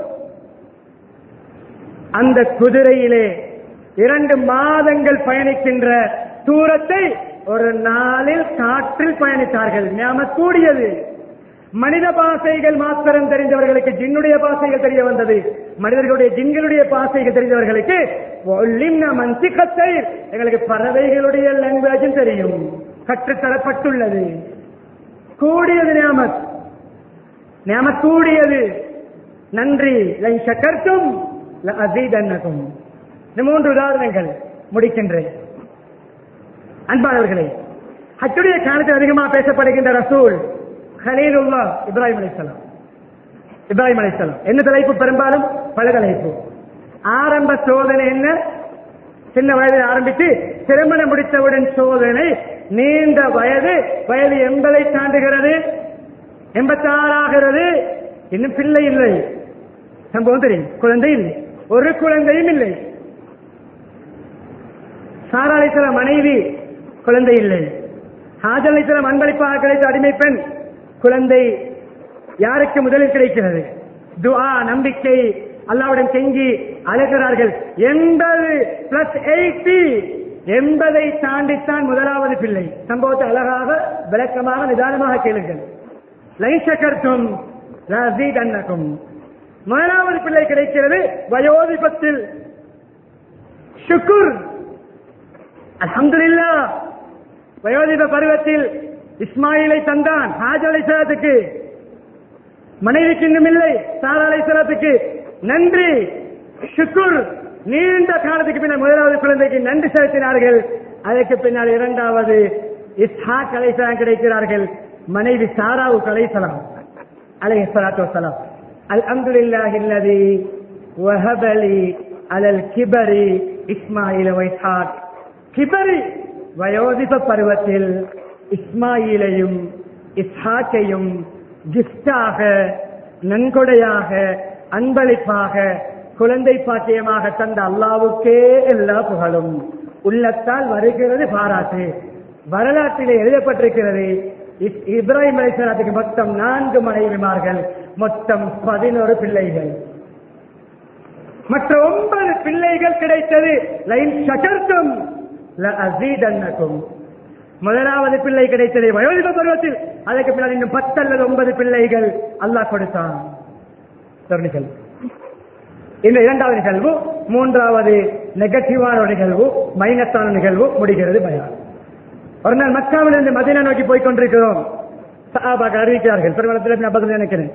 அந்த குதிரையிலே இரண்டு மாதங்கள் பயணிக்கின்ற தூரத்தை ஒரு நாளில் காற்றில் பயணித்தார்கள் ஞாபகம் கூடியது மனித பாசைகள் மாத்திரம் தெரிந்தவர்களுக்கு ஜின்னுடைய பாசைகள் தெரிய வந்தது மனிதர்களுடைய ஜின்களுடைய பாசைகள் தெரிந்தவர்களுக்கு ஒல்லிம்ன மன்சிகத்தை எங்களுக்கு பறவைகளுடைய லாங்குவேஜும் தெரியும் கற்றுத்தரப்பட்டுள்ளது கூடியது நியாமத் நியாமத் கூடியது நன்றி லை சக்கர்த்தும் அசீதன்னகும் இந்த மூன்று உதாரணங்கள் முடிக்கின்றேன் அன்பானவர்களே ஹஜ்ஜுடைய காலத்தில் அதிகமாக பேசப்படுகின்ற ரசூல் ஹலீலுல்லா இப்ராஹிம் அலைசலாம் இப்ராஹிம் அலைசலாம் என்ன தலைப்பு பெரும்பாலும் பல தலைப்பு ஆரம்ப சோதனை என்ன சின்ன வயதில் ஆரம்பித்து திருமணம் முடித்தவுடன் சோதனை நீண்ட வயது வயது எண்பதை தாண்டுகிறது எண்பத்தாறு ஆகிறது இன்னும் பிள்ளை இல்லை சம்பவம் தெரியும் குழந்தை இல்லை ஒரு குழந்தையும் இல்லை சாரா அலிஸ்லாம் மனைவி குழந்தை இல்லை ஹாஜர் அலிஸ்லாம் அன்பளிப்பாக கிடைத்த அடிமை பெண் குழந்தை யாருக்கு முதலில் கிடைக்கிறது துஆ நம்பிக்கை அல்லாவுடன் கெஞ்சி அழைக்கிறார்கள் எண்பது பிளஸ் எயிட்டி எண்பதை தாண்டித்தான் முதலாவது பிள்ளை சம்பவத்தை அழகாக விளக்கமாக நிதானமாக கேளுங்கள் லைசக்கர்த்தும் ரசீதன்னக்கும் முதலாவது பிள்ளை கிடைக்கிறது வயோதிபத்தில் ஷுக்குர் அல்ஹம்துலில்லா வயோதிப பருவத்தில் இஸ்மாயிலை தந்தான் ஹாஜ் அலைசலத்துக்கு மனைவிக்கு இன்னும் இல்லை சாரா அலைசலத்துக்கு நன்றி ஷுக்குர் நீண்ட காலத்துக்கு பின்னர் முதலாவது குழந்தைக்கு நன்றி செலுத்தினார்கள் அதற்கு பின்னால் இரண்டாவது இஸ்ஹாக் அலைசலாம் கிடைக்கிறார்கள் மனைவி சாராவுக்கு அலைசலாம் அலைஹி ஸலாத்து வஸலாம் அல்ஹம்துலில்லாஹி அல்லதி வஹபலி அலல் கிபரி இஸ்மாயில் வைசாக் கிபரி வயோதிப பருவத்தில் இஸ்மாயிலையும் இஸ்ஹாக்கையும் கிஃப்டாக நன்கொடையாக அன்பளிப்பாக குழந்தை பாக்கியமாக தந்த அல்லாவுக்கே எல்லா புகழும் உள்ளத்தால் வருகிறது பாராட்டு வரலாற்றிலே எழுதப்பட்டிருக்கிறது இப்- இப்ராஹிம் அலிஸ்லாத்துக்கு மொத்தம் நான்கு மனைவிமார்கள் மொத்தம் பதினோரு பிள்ளைகள் மற்ற ஒன்பது பிள்ளைகள் கிடைத்தது லைன் சகர்த்தும் அசீதன்னக்கும் முதலாவது பிள்ளை கிடைத்தது வயோதிப பருவத்தில் அதற்கு பின்னால் இன்னும் பத்து அல்லது ஒன்பது பிள்ளைகள் அல்லாஹ் கொடுத்தான் ஒரு நிகழ்வு இந்த இரண்டாவது நிகழ்வு மூன்றாவது நெகட்டிவான ஒரு நிகழ்வு மைனஸான நிகழ்வு முடிகிறது பயான் ஒரு நாள் மக்காவிலிருந்து மதீனா நோக்கி போய் கொண்டிருக்கிறோம் சஹாபாக்கள் அறிவிக்கிறார்கள் பெருமளத்தில் நபர்கள் நினைக்கிறேன்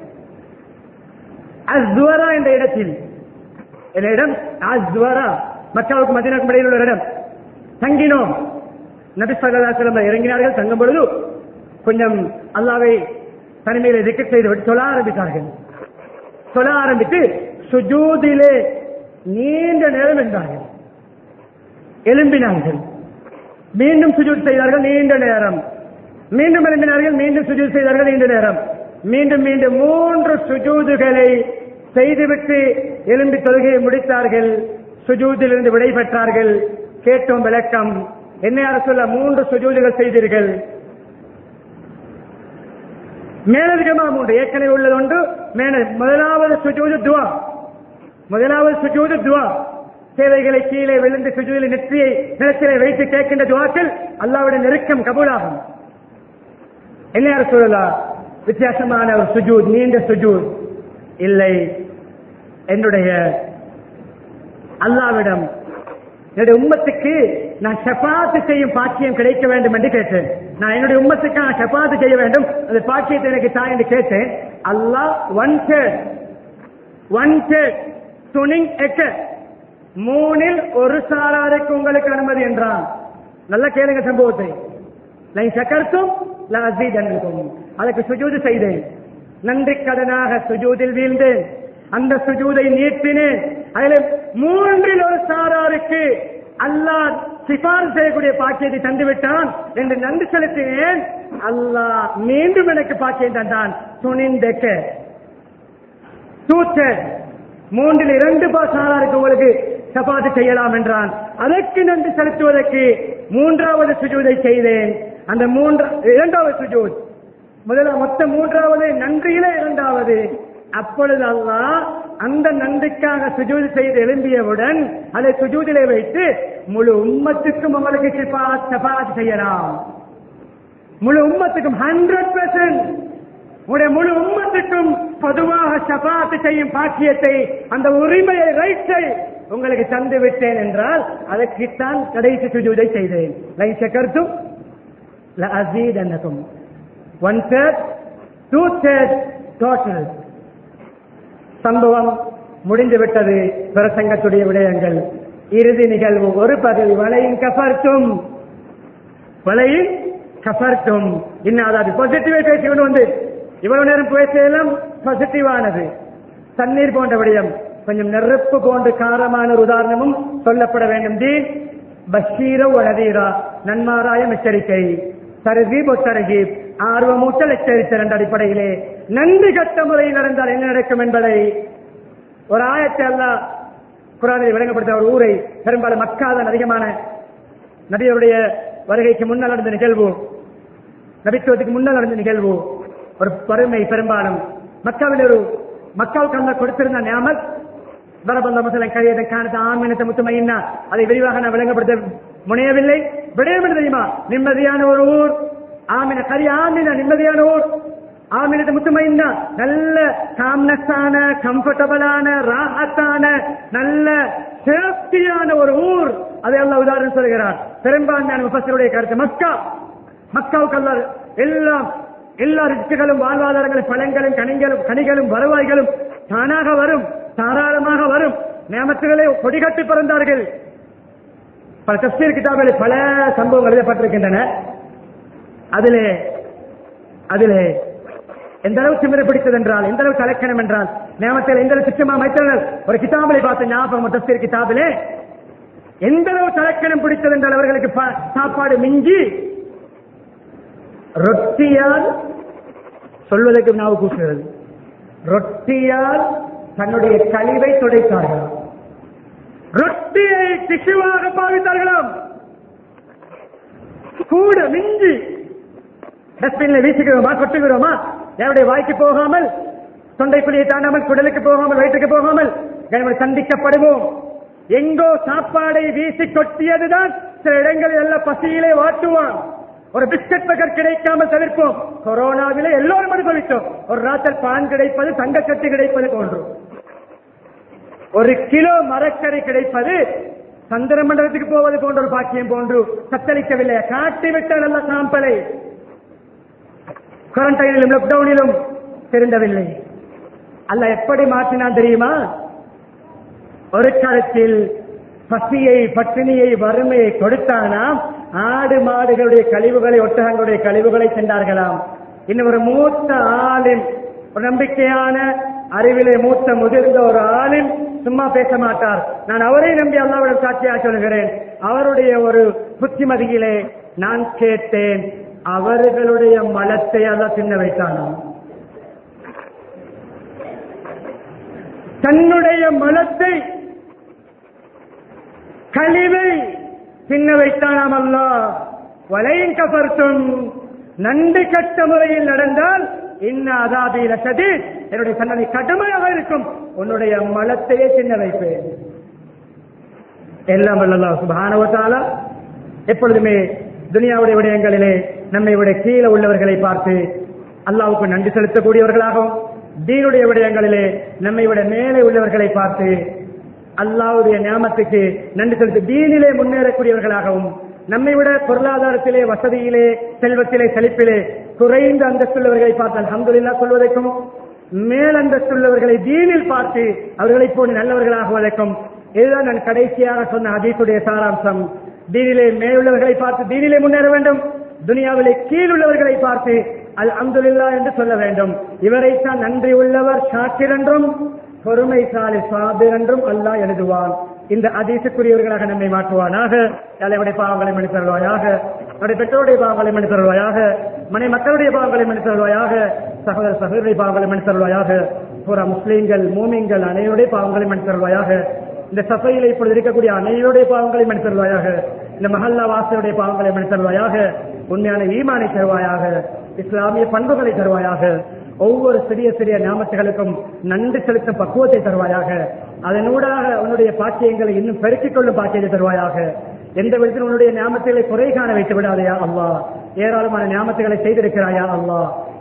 அஸ்வரா என்ற இடத்தில் இந்த இடம் அஸ்வரா மக்காவுக்கு மதீனாவுக்கு இடையில் உள்ள இடம் தங்கினோம் நபி ஸல்லல்லாஹு அலைஹி வஸல்லம் இறங்கினார்கள் தங்கும் பொழுது கொஞ்சம் அல்லாவை தனிமையில திக்கர் செய்து விட்டு சொல்ல ஆரம்பித்தார்கள் சொல்ல ஆரம்பித்து சுஜூதிலே நீண்ட நேரம் இருந்தார்கள் எழும்பினார்கள் மீண்டும் சுஜூத் செய்தார்கள் நீண்ட நேரம் மீண்டும் எழும்பினார்கள் மீண்டும் சுஜூத் செய்தார்கள் நீண்ட நேரம் மீண்டும் மீண்டும் மூன்று சுஜூதுகளை செய்துவிட்டு எழும்பி தொழுகையை முடித்தார்கள் சுஜூதிலிருந்து விடை பெற்றார்கள் கேட்டோம் விளக்கம் என்ன யார சொல்ல மூன்று சுஜூதுகள் செய்தீர்கள் மேலதிகமா மூன்று ஏற்கனவே உள்ளது ஒன்று மேல முதலாவது சுஜூது துவா முதலாவது சுஜூது துவா சேவைகளை கீழே விழுந்து சுஜூதில் நெற்றியை நிலத்திலே வைத்து கேட்கின்ற துவாக்கள் அல்லாவுடைய நெருக்கம் கபூலாகும் என்ன யார் சொல்லலாம் வித்தியாசமான ஒரு சுஜூத் நீண்ட சுஜூத் இல்லை என்னுடைய அல்லாவிடம் என்னுடைய உம்மத்துக்கு நான் ஷபாத்து செய்யும் பாக்கியம் கிடைக்க வேண்டும் என்று கேட்டேன் நான் என்னுடைய உம்மத்துக்கு நான் ஷபாத்து செய்ய வேண்டும் அந்த பாக்கியத்தை எனக்கு தா என்று கேட்டேன் Allah one third one third துணிங் எக்க மூணில் ஒரு சாராருக்கு உங்களுக்கு அனுமதி என்றான் நல்லா கேளுங்க சம்பவத்தை நான் சக்கர்த்தும் லஅஸீதன்னகும் அதற்கு சுஜூது செய்தேன் நன்றி கடனாக சுஜூதில் வீழ்ந்தேன் அந்த சுஜூதை நீட்டினேன் அதில் மூன்றில் ஒரு சாராருக்கு அல்லாஹ் சிபாரிசு செய்யக்கூடிய பாக்கியத்தை தந்து விட்டான் என்று நன்றி செலுத்தினேன் அல்லாஹ் மீண்டும் எனக்கு பாக்கியம் தந்தான் துணிந்தெக்க டூத்தர் மூன்றில் இரண்டு சாராருக்கு உங்களுக்கு சபாத்து செய்யலாம் என்றான் அதற்கு நன்றி செலுத்துவதற்கு மூன்றாவது சுஜூதை செய்தேன் அந்த மூன்று இரண்டாவது சுஜூத் முதல்ல மொத்த மூன்றாவது நன்றியில இரண்டாவது அப்பொழுது அல்லாஹ் அந்த நன்றிக்காக சுஜூது செய்து எழும்பியவுடன் அதை சுஜூதிலே வைத்து முழு உம்மத்துக்கும் உங்களுக்கு சிபாத் சபாத் செய்யலாம் முழு உம்மத்துக்கும் ஹண்ட்ரட் பெர்சன்ட் உடைய முழு உம்மத்துக்கும் பொதுவாக ஷபாத்து செய்யும் பாக்கியத்தை அந்த உரிமையை ரைட்டை உங்களுக்கு தந்து விட்டேன் என்றால் அதற்குத்தான் கடைசி சுஜூதை செய்தேன் லை சக்கர்த்தும் லஅஸீதன்னகும் one third two third total சம்பவம் முடிந்து விட்டது பிரசங்கத்துடைய விடயங்கள் இறுதி நிகழ்வு ஒரு பதவி வலையின் கபர்த்தும் வலையின் கபர்த்தும் இன்னும் அதாவது பாசிட்டிவை பேசி கொண்டு வந்து இவ்வளவு நேரம் பேசியெல்லாம் பாசிட்டிவானது தண்ணீர் போன்ற விடயம் கொஞ்சம் நெருப்பு போன்ற காரமான ஒரு உதாரணமும் சொல்லப்பட வேண்டும் தீன் பஷீரோ வளதீரா நன்மாராயம் எச்சரிக்கை தருகீப் தருகீப் ஆர்வமூட்டல் எச்சரித்தல் என்ற அடிப்படையிலே நன்றி கட்ட முறையில் நடந்தால் என்ன நடக்கும் என்பதை ஒரு ஆயத்தை அல்ல குரானில் விளங்கப்படுத்த ஒரு ஊரை பெரும்பாலும் மக்காதான் அதிகமான நபியருடைய வருகைக்கு முன்னால் நடந்த நிகழ்வு நபித்துவத்துக்கு முன்னால் நடந்த நிகழ்வு ஒரு வறுமை பெரும்பாலும் மக்காவில் ஒரு மக்காவுக்கு அந்த கொடுத்திருந்த நியாமத் வரபந்த முசலம் கழியதை காணத்த ஆமினத்தை முத்துமையின்னா அதை விரிவாக நான் விளங்கப்படுத்த முனையவில்லை விடயம் என்ன தெரியுமா நிம்மதியான ஒரு ஊர் ஆமின கரி ஆமின நிம்மதியான ஊர் ஆமினத்தை முத்துமையின்னா நல்ல காம்னஸான கம்ஃபர்டபுளான ராகத்தான நல்ல சேஃப்டியான ஒரு ஊர் அதை எல்லாம் உதாரணம் சொல்கிறார் பெரும்பான்மையான முப்பசருடைய கருத்து மக்கா மக்காவுக்கு அல்ல எல்லாம் எல்லா ரிஸ்குகளும் வாழ்வாதாரங்களும் பழங்களும் கனிகளும் கனிகளும் வருவாய்களும் தானாக வரும் தாராளமாக வரும் நியமத்துகளை கொடிகட்டி பிறந்தார்கள் பல தஸ்மீர் கிதாபில் பல சம்பவங்கள் எழுதப்பட்டிருக்கின்றன அதிலே அதிலே எந்த அளவு திமிர பிடித்தது என்றால் எந்த அளவு கலக்கணம் என்றால் நியமத்தில் எந்த அளவு திட்டமா அமைத்தனர் ஒரு கிதாபிலை பார்த்த ஞாபகம் தஸ்மீர் கிதாபிலே எந்த அளவு கலக்கணம் பிடித்தது என்றால் அவர்களுக்கு ப- சாப்பாடு மிஞ்சி ரொட்டியால் சொல்வதற்கு நாவு கூசுகிறது ரொட்டியால் தன்னுடைய கழிவை துடைத்தார்களாம் ரொட்டியை டிஷ்யூவாக பாவித்தார்களாம் கூட மிஞ்சி டஸ்ட்பின்ல வீசுகிறோமா கொட்டுகிறோமா யாருடைய வாய்க்கு போகாமல் தொண்டைக்குழியை தாண்டாமல் குடலுக்கு போகாமல் வயிற்றுக்கு போகாமல் நம்முடைய சந்திக்கப்படுவோம் எங்கோ சாப்பாடை வீசி கொட்டியதுதான் சில இடங்களில் எல்லாம் பசியிலே வாட்டுவான் ஒரு பிஸ்கட் பகர் கிடைக்காமல் தவிர்ப்போம் கொரோனாவிலே எல்லோரும் அனுபவித்தோம் ஒரு ராத்தல் பான் கிடைப்பது தங்கக்கட்டு கிடைப்பது போன்று ஒரு கிலோ மரக்கறி கிடைப்பது சந்திர மண்டலத்துக்கு போவது போன்ற ஒரு பாக்கியம் போன்று தத்தளிக்கவில்லை காட்டி விட்டால் அல்ல சாம்பலை குவாரண்டைனிலும் லாக்டவுனிலும் திருந்தவில்லை அல்ல எப்படி மாற்றினான் தெரியுமா ஒரு காலத்தில் பசியை பட்டினியை வறுமையை கொடுத்தானாம் ஆடு மாடுகளுடைய கழிவுகளை ஒட்டகங்களுடைய கழிவுகளை சென்றார்களாம் இன்னும் ஒரு மூத்த ஆளின் ஒரு நம்பிக்கையான அறிவிலே மூத்த முதிர்ந்த ஒரு ஆளின் சும்மா பேச மாட்டார் நான் அவரை நம்பி அல்லாவிடம் சாட்சியாக சொல்கிறேன் அவருடைய ஒரு புத்திமதியிலே நான் கேட்டேன் அவர்களுடைய மலத்தை அல்ல தின்ன வைத்தானாம் தன்னுடைய மலத்தை கழிவை தின்ன வைத்தானாம் அல்லா வலையின் கபர்த்தும் நண்டு கட்ட முறையில் நடந்தால் இன்ன அதாபீல சதீத் என்னுடைய தண்டனை கடுமையாக இருக்கும் உன்னுடைய மலத்தையே தின்ன வைப்பேன் எல்லாம் வல்லல்லா சுபானவத்தாலா எப்பொழுதுமே துனியாவுடைய விடயங்களிலே நம்மை விட கீழே உள்ளவர்களை பார்த்து அல்லாவுக்கு நன்றி செலுத்தக்கூடியவர்களாகவும் தீனுடைய விடயங்களிலே நம்மை விட மேலே உள்ளவர்களை பார்த்து அல்லாவுடைய ஞாபகத்துக்கு நன்றி செலுத்தி தீனிலே முன்னேறக்கூடியவர்களாகவும் நம்மை விட பொருளாதாரத்திலே வசதியிலே செல்வத்திலே செழிப்பிலே குறைந்த அந்தஸ்துள்ளவர்களை பார்த்து அல்ஹம்துலில்லா சொல்வதற்கும் மேல் அந்தஸ்துள்ளவர்களை தீனில் பார்த்து அவர்களை போன்று நல்லவர்களாகுவதற்கும் இதுதான் நான் கடைசியாக சொன்ன ஹதீஸுடைய சாராம்சம் தீனிலே மேலுள்ளவர்களை பார்த்து தீனிலே முன்னேற வேண்டும் துனியாவிலே கீழ் உள்ளவர்களை பார்த்து அல் அம்துலில்லா என்று சொல்ல வேண்டும் இவரைத்தான் நன்றி உள்ளவர் ஷாக்கிர் என்றும் பொறுமைசாலி சாபிர் என்றும் அல்லாஹ் எழுதுவான் இந்த அதிசக்குரியவர்களாக நம்மை மாற்றுவானாக தலைவருடைய பாவங்களை மன்னித்து தருவாயாக நம்முடைய பெற்றோருடைய பாவங்களை மன்னித்து தருவாயாக மனை மக்களுடைய பாவங்களை மன்னித்து தருவாயாக சகோதர சகோதரிய பாவங்களை மன்னித்து தருவாயாக பூரா முஸ்லீம்கள் மூமிங்கள் அனைவருடைய பாவங்களை மன்னித்து தருவாயாக இந்த சபையில் இப்பொழுது இருக்கக்கூடிய அனைவருடைய பாவங்களை மன்னித்து தருவாயாக இந்த மஹல்லா வாசியுடைய பாவங்களை மன்னித்து தருவாயாக உண்மையான ஈமானை தருவாயாக இஸ்லாமிய பண்புகளை தருவாயாக ஒவ்வொரு சிறிய சிறிய நாமத்துகளுக்கும் நன்றி செலுத்தும் பக்குவத்தை தருவாயாக அதனூடாக உன்னுடைய பாக்கியங்களை இன்னும் பெருக்கிக் கொள்ளும் பாக்கியத்தை தருவாயாக எந்த விதத்தில் உன்னுடைய ஞாபகங்களை குறை காண வைத்து விடாதையா அல்லாஹ் ஏராளமான ஞாபகங்களை செய்திருக்கிறாயா அல்லாஹ்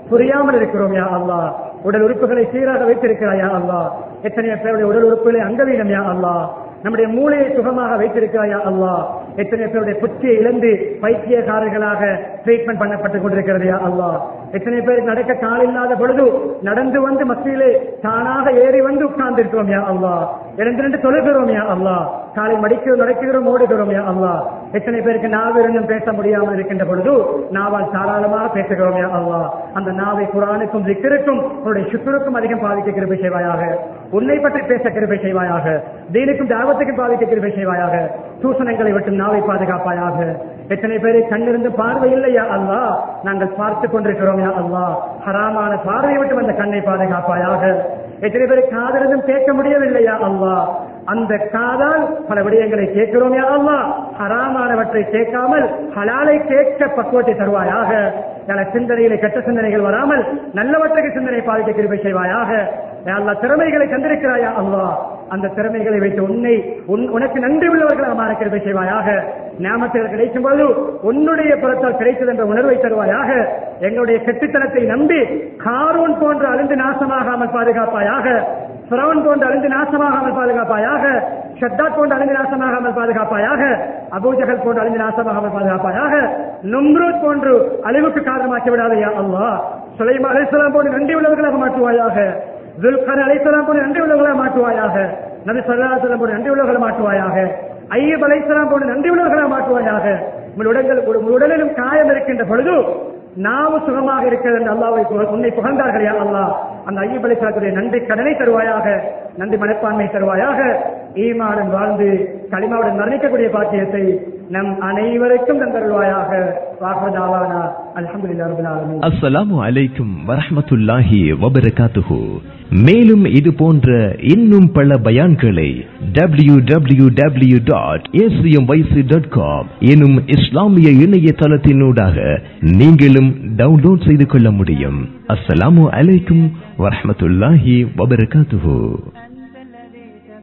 புரியாமல் இருக்கிறோம் யா அல்லா உடல் உறுப்புகளை சீராக வைத்திருக்கிறாயா அல்லா எத்தனையோ பேருடைய உடல் உறுப்புகளை அங்கவீனம் யா அல்லா நம்முடைய மூளையை சுகமாக வைத்திருக்கிறாயா அல்லா எத்தனை பேருடைய புத்தியை இழந்து பைத்தியக்காரர்களாக ட்ரீட்மெண்ட் பண்ணப்பட்டுக் கொண்டிருக்கிறது யா அல்லா எத்தனை பேருக்கு நடக்க கால் இல்லாத பொழுது நடந்து வந்து மத்தியிலே தானாக ஏறி வந்து உட்கார்ந்து இருக்கிறோம் யா அல்லா இரண்டு ரெண்டு தொழுகிறோம் யா அல்லா காலை மடிக்கிறோம் நடக்கிறோம் ஓடுகிறோம் யா அல்லா எத்தனை பேருக்கு நாவு இருந்தும் பேச முடியாமல் இருக்கின்ற பொழுது நாவால் தாராளமாக பேசுகிறோம் யா அல்லா அந்த நாவை குரானுக்கும் திக்கிருக்கும் உன்னுடைய சுக்குருக்கும் அதிகம் பாதிக்க கிருபை செய்வாயாக உன்னை பற்றி பேச கிருபை செய்வாயாக தீனுக்கும் தாவத்துக்கும் பாதிக்க கிருபை செய்வாயாக தூசணங்களை விட்டு நாவை பாதுகாப்பாயாக எத்தனை பேரை கண்ணிருந்து பார்வை இல்லையா அல்லா நாங்கள் பார்த்து கொண்டிருக்கிறோம் யா அல்லா ஹராமான பார்வையை விட்டு அந்த கண்ணை பாதுகாப்பாயாக எத்தனை பேரை காதிலிருந்தும் கேட்க முடியவில்லையா அல்லா அந்த காதால் பல விடயங்களை கேட்கிறோம் யா அல்லா ஹராமானவற்றை கேட்காமல் ஹலாலை கேட்க பக்குவத்தை தருவாயாக நல்ல சிந்தனையிலே கெட்ட சிந்தனைகள் வராமல் நல்லவற்றுக்கு சிந்தனை பாதிக்க கிருபை செய்வாயாக அல்லா திறமைகளை கண்டிருக்கிறாயா அல்லா அந்த திறமைகளை வைத்து உன்னை உனக்கு நன்றி உள்ளவர்களாக மாற கிருபை செய்வாயாக ஞாபகத்தில் கிடைக்கும் போது உன்னுடைய புறத்தால் கிடைத்தது என்ற உணர்வை தருவாயாக எங்களுடைய கெட்டுத்தனத்தை நம்பி காரோன் போன்று அழிந்து நாசமாகாமல் பாதுகாப்பாயாக பிரவன் போன்று அழிந்து நாசமாகாமல் பாதுகாப்பாயாக ஷத்தாத் போன்று அழிந்து நாசமாகாமல் பாதுகாப்பாயாக அபூஜகல் போன்று அழிந்து நாசமாகாமல் பாதுகாப்பாயாக நும்ரூத் போன்று அழிவுக்கு காரணமாக்கி விடாதையா அல்லா சுலைமா அலிஸ்லாம் போன்று நன்றி உள்ளவர்களாக மாற்றுவாயாக துல்கர் அலைசலாம் போன்று நன்றி உள்ளவர்களாக மாற்றுவாயாக நபி சொல்லாசலம் போன்று நன்றி உள்ளவர்களை மாற்றுவாயாக ஐயப் அலைசலாம் போன்று நன்றி உள்ளவர்களாக மாற்றுவாயாக உங்கள் உடல்கள் உங்கள் உடலிலும் காயம் இருக்கின்ற பொழுது நாவு சுகமாக இருக்கிறது என்று அல்லாவை உன்னை புகழ்ந்தார்கள் யா அல்லா அந்த ஐயப் அலைசலாத்துடைய நன்றி கடனை தருவாயாக நன்றி மனப்பான்மை தருவாயாக ஈமாடன் வாழ்ந்து களிமாவுடன் மரணிக்கக்கூடிய பாக்கியத்தை நம் அனைவருக்கும் தந்தருவாயாக வாக்குதாவானா அல்ஹம்துலில்லாஹி ரப்பில் ஆலமீன் அஸ்ஸலாமு அலைக்கும் வரஹ்மத்துல்லாஹி வபரகாத்துஹு மேலும் இது போன்ற இன்னும் பல பயான்களை W W W dot dot com எனும் இஸ்லாமிய இணையதளத்தினூடாக நீங்களும் டவுன்லோட் செய்து கொள்ள முடியும் அஸ்ஸலாமு அலைக்கும் வரஹ்மத்துல்லாஹி வபரகாத்துஹு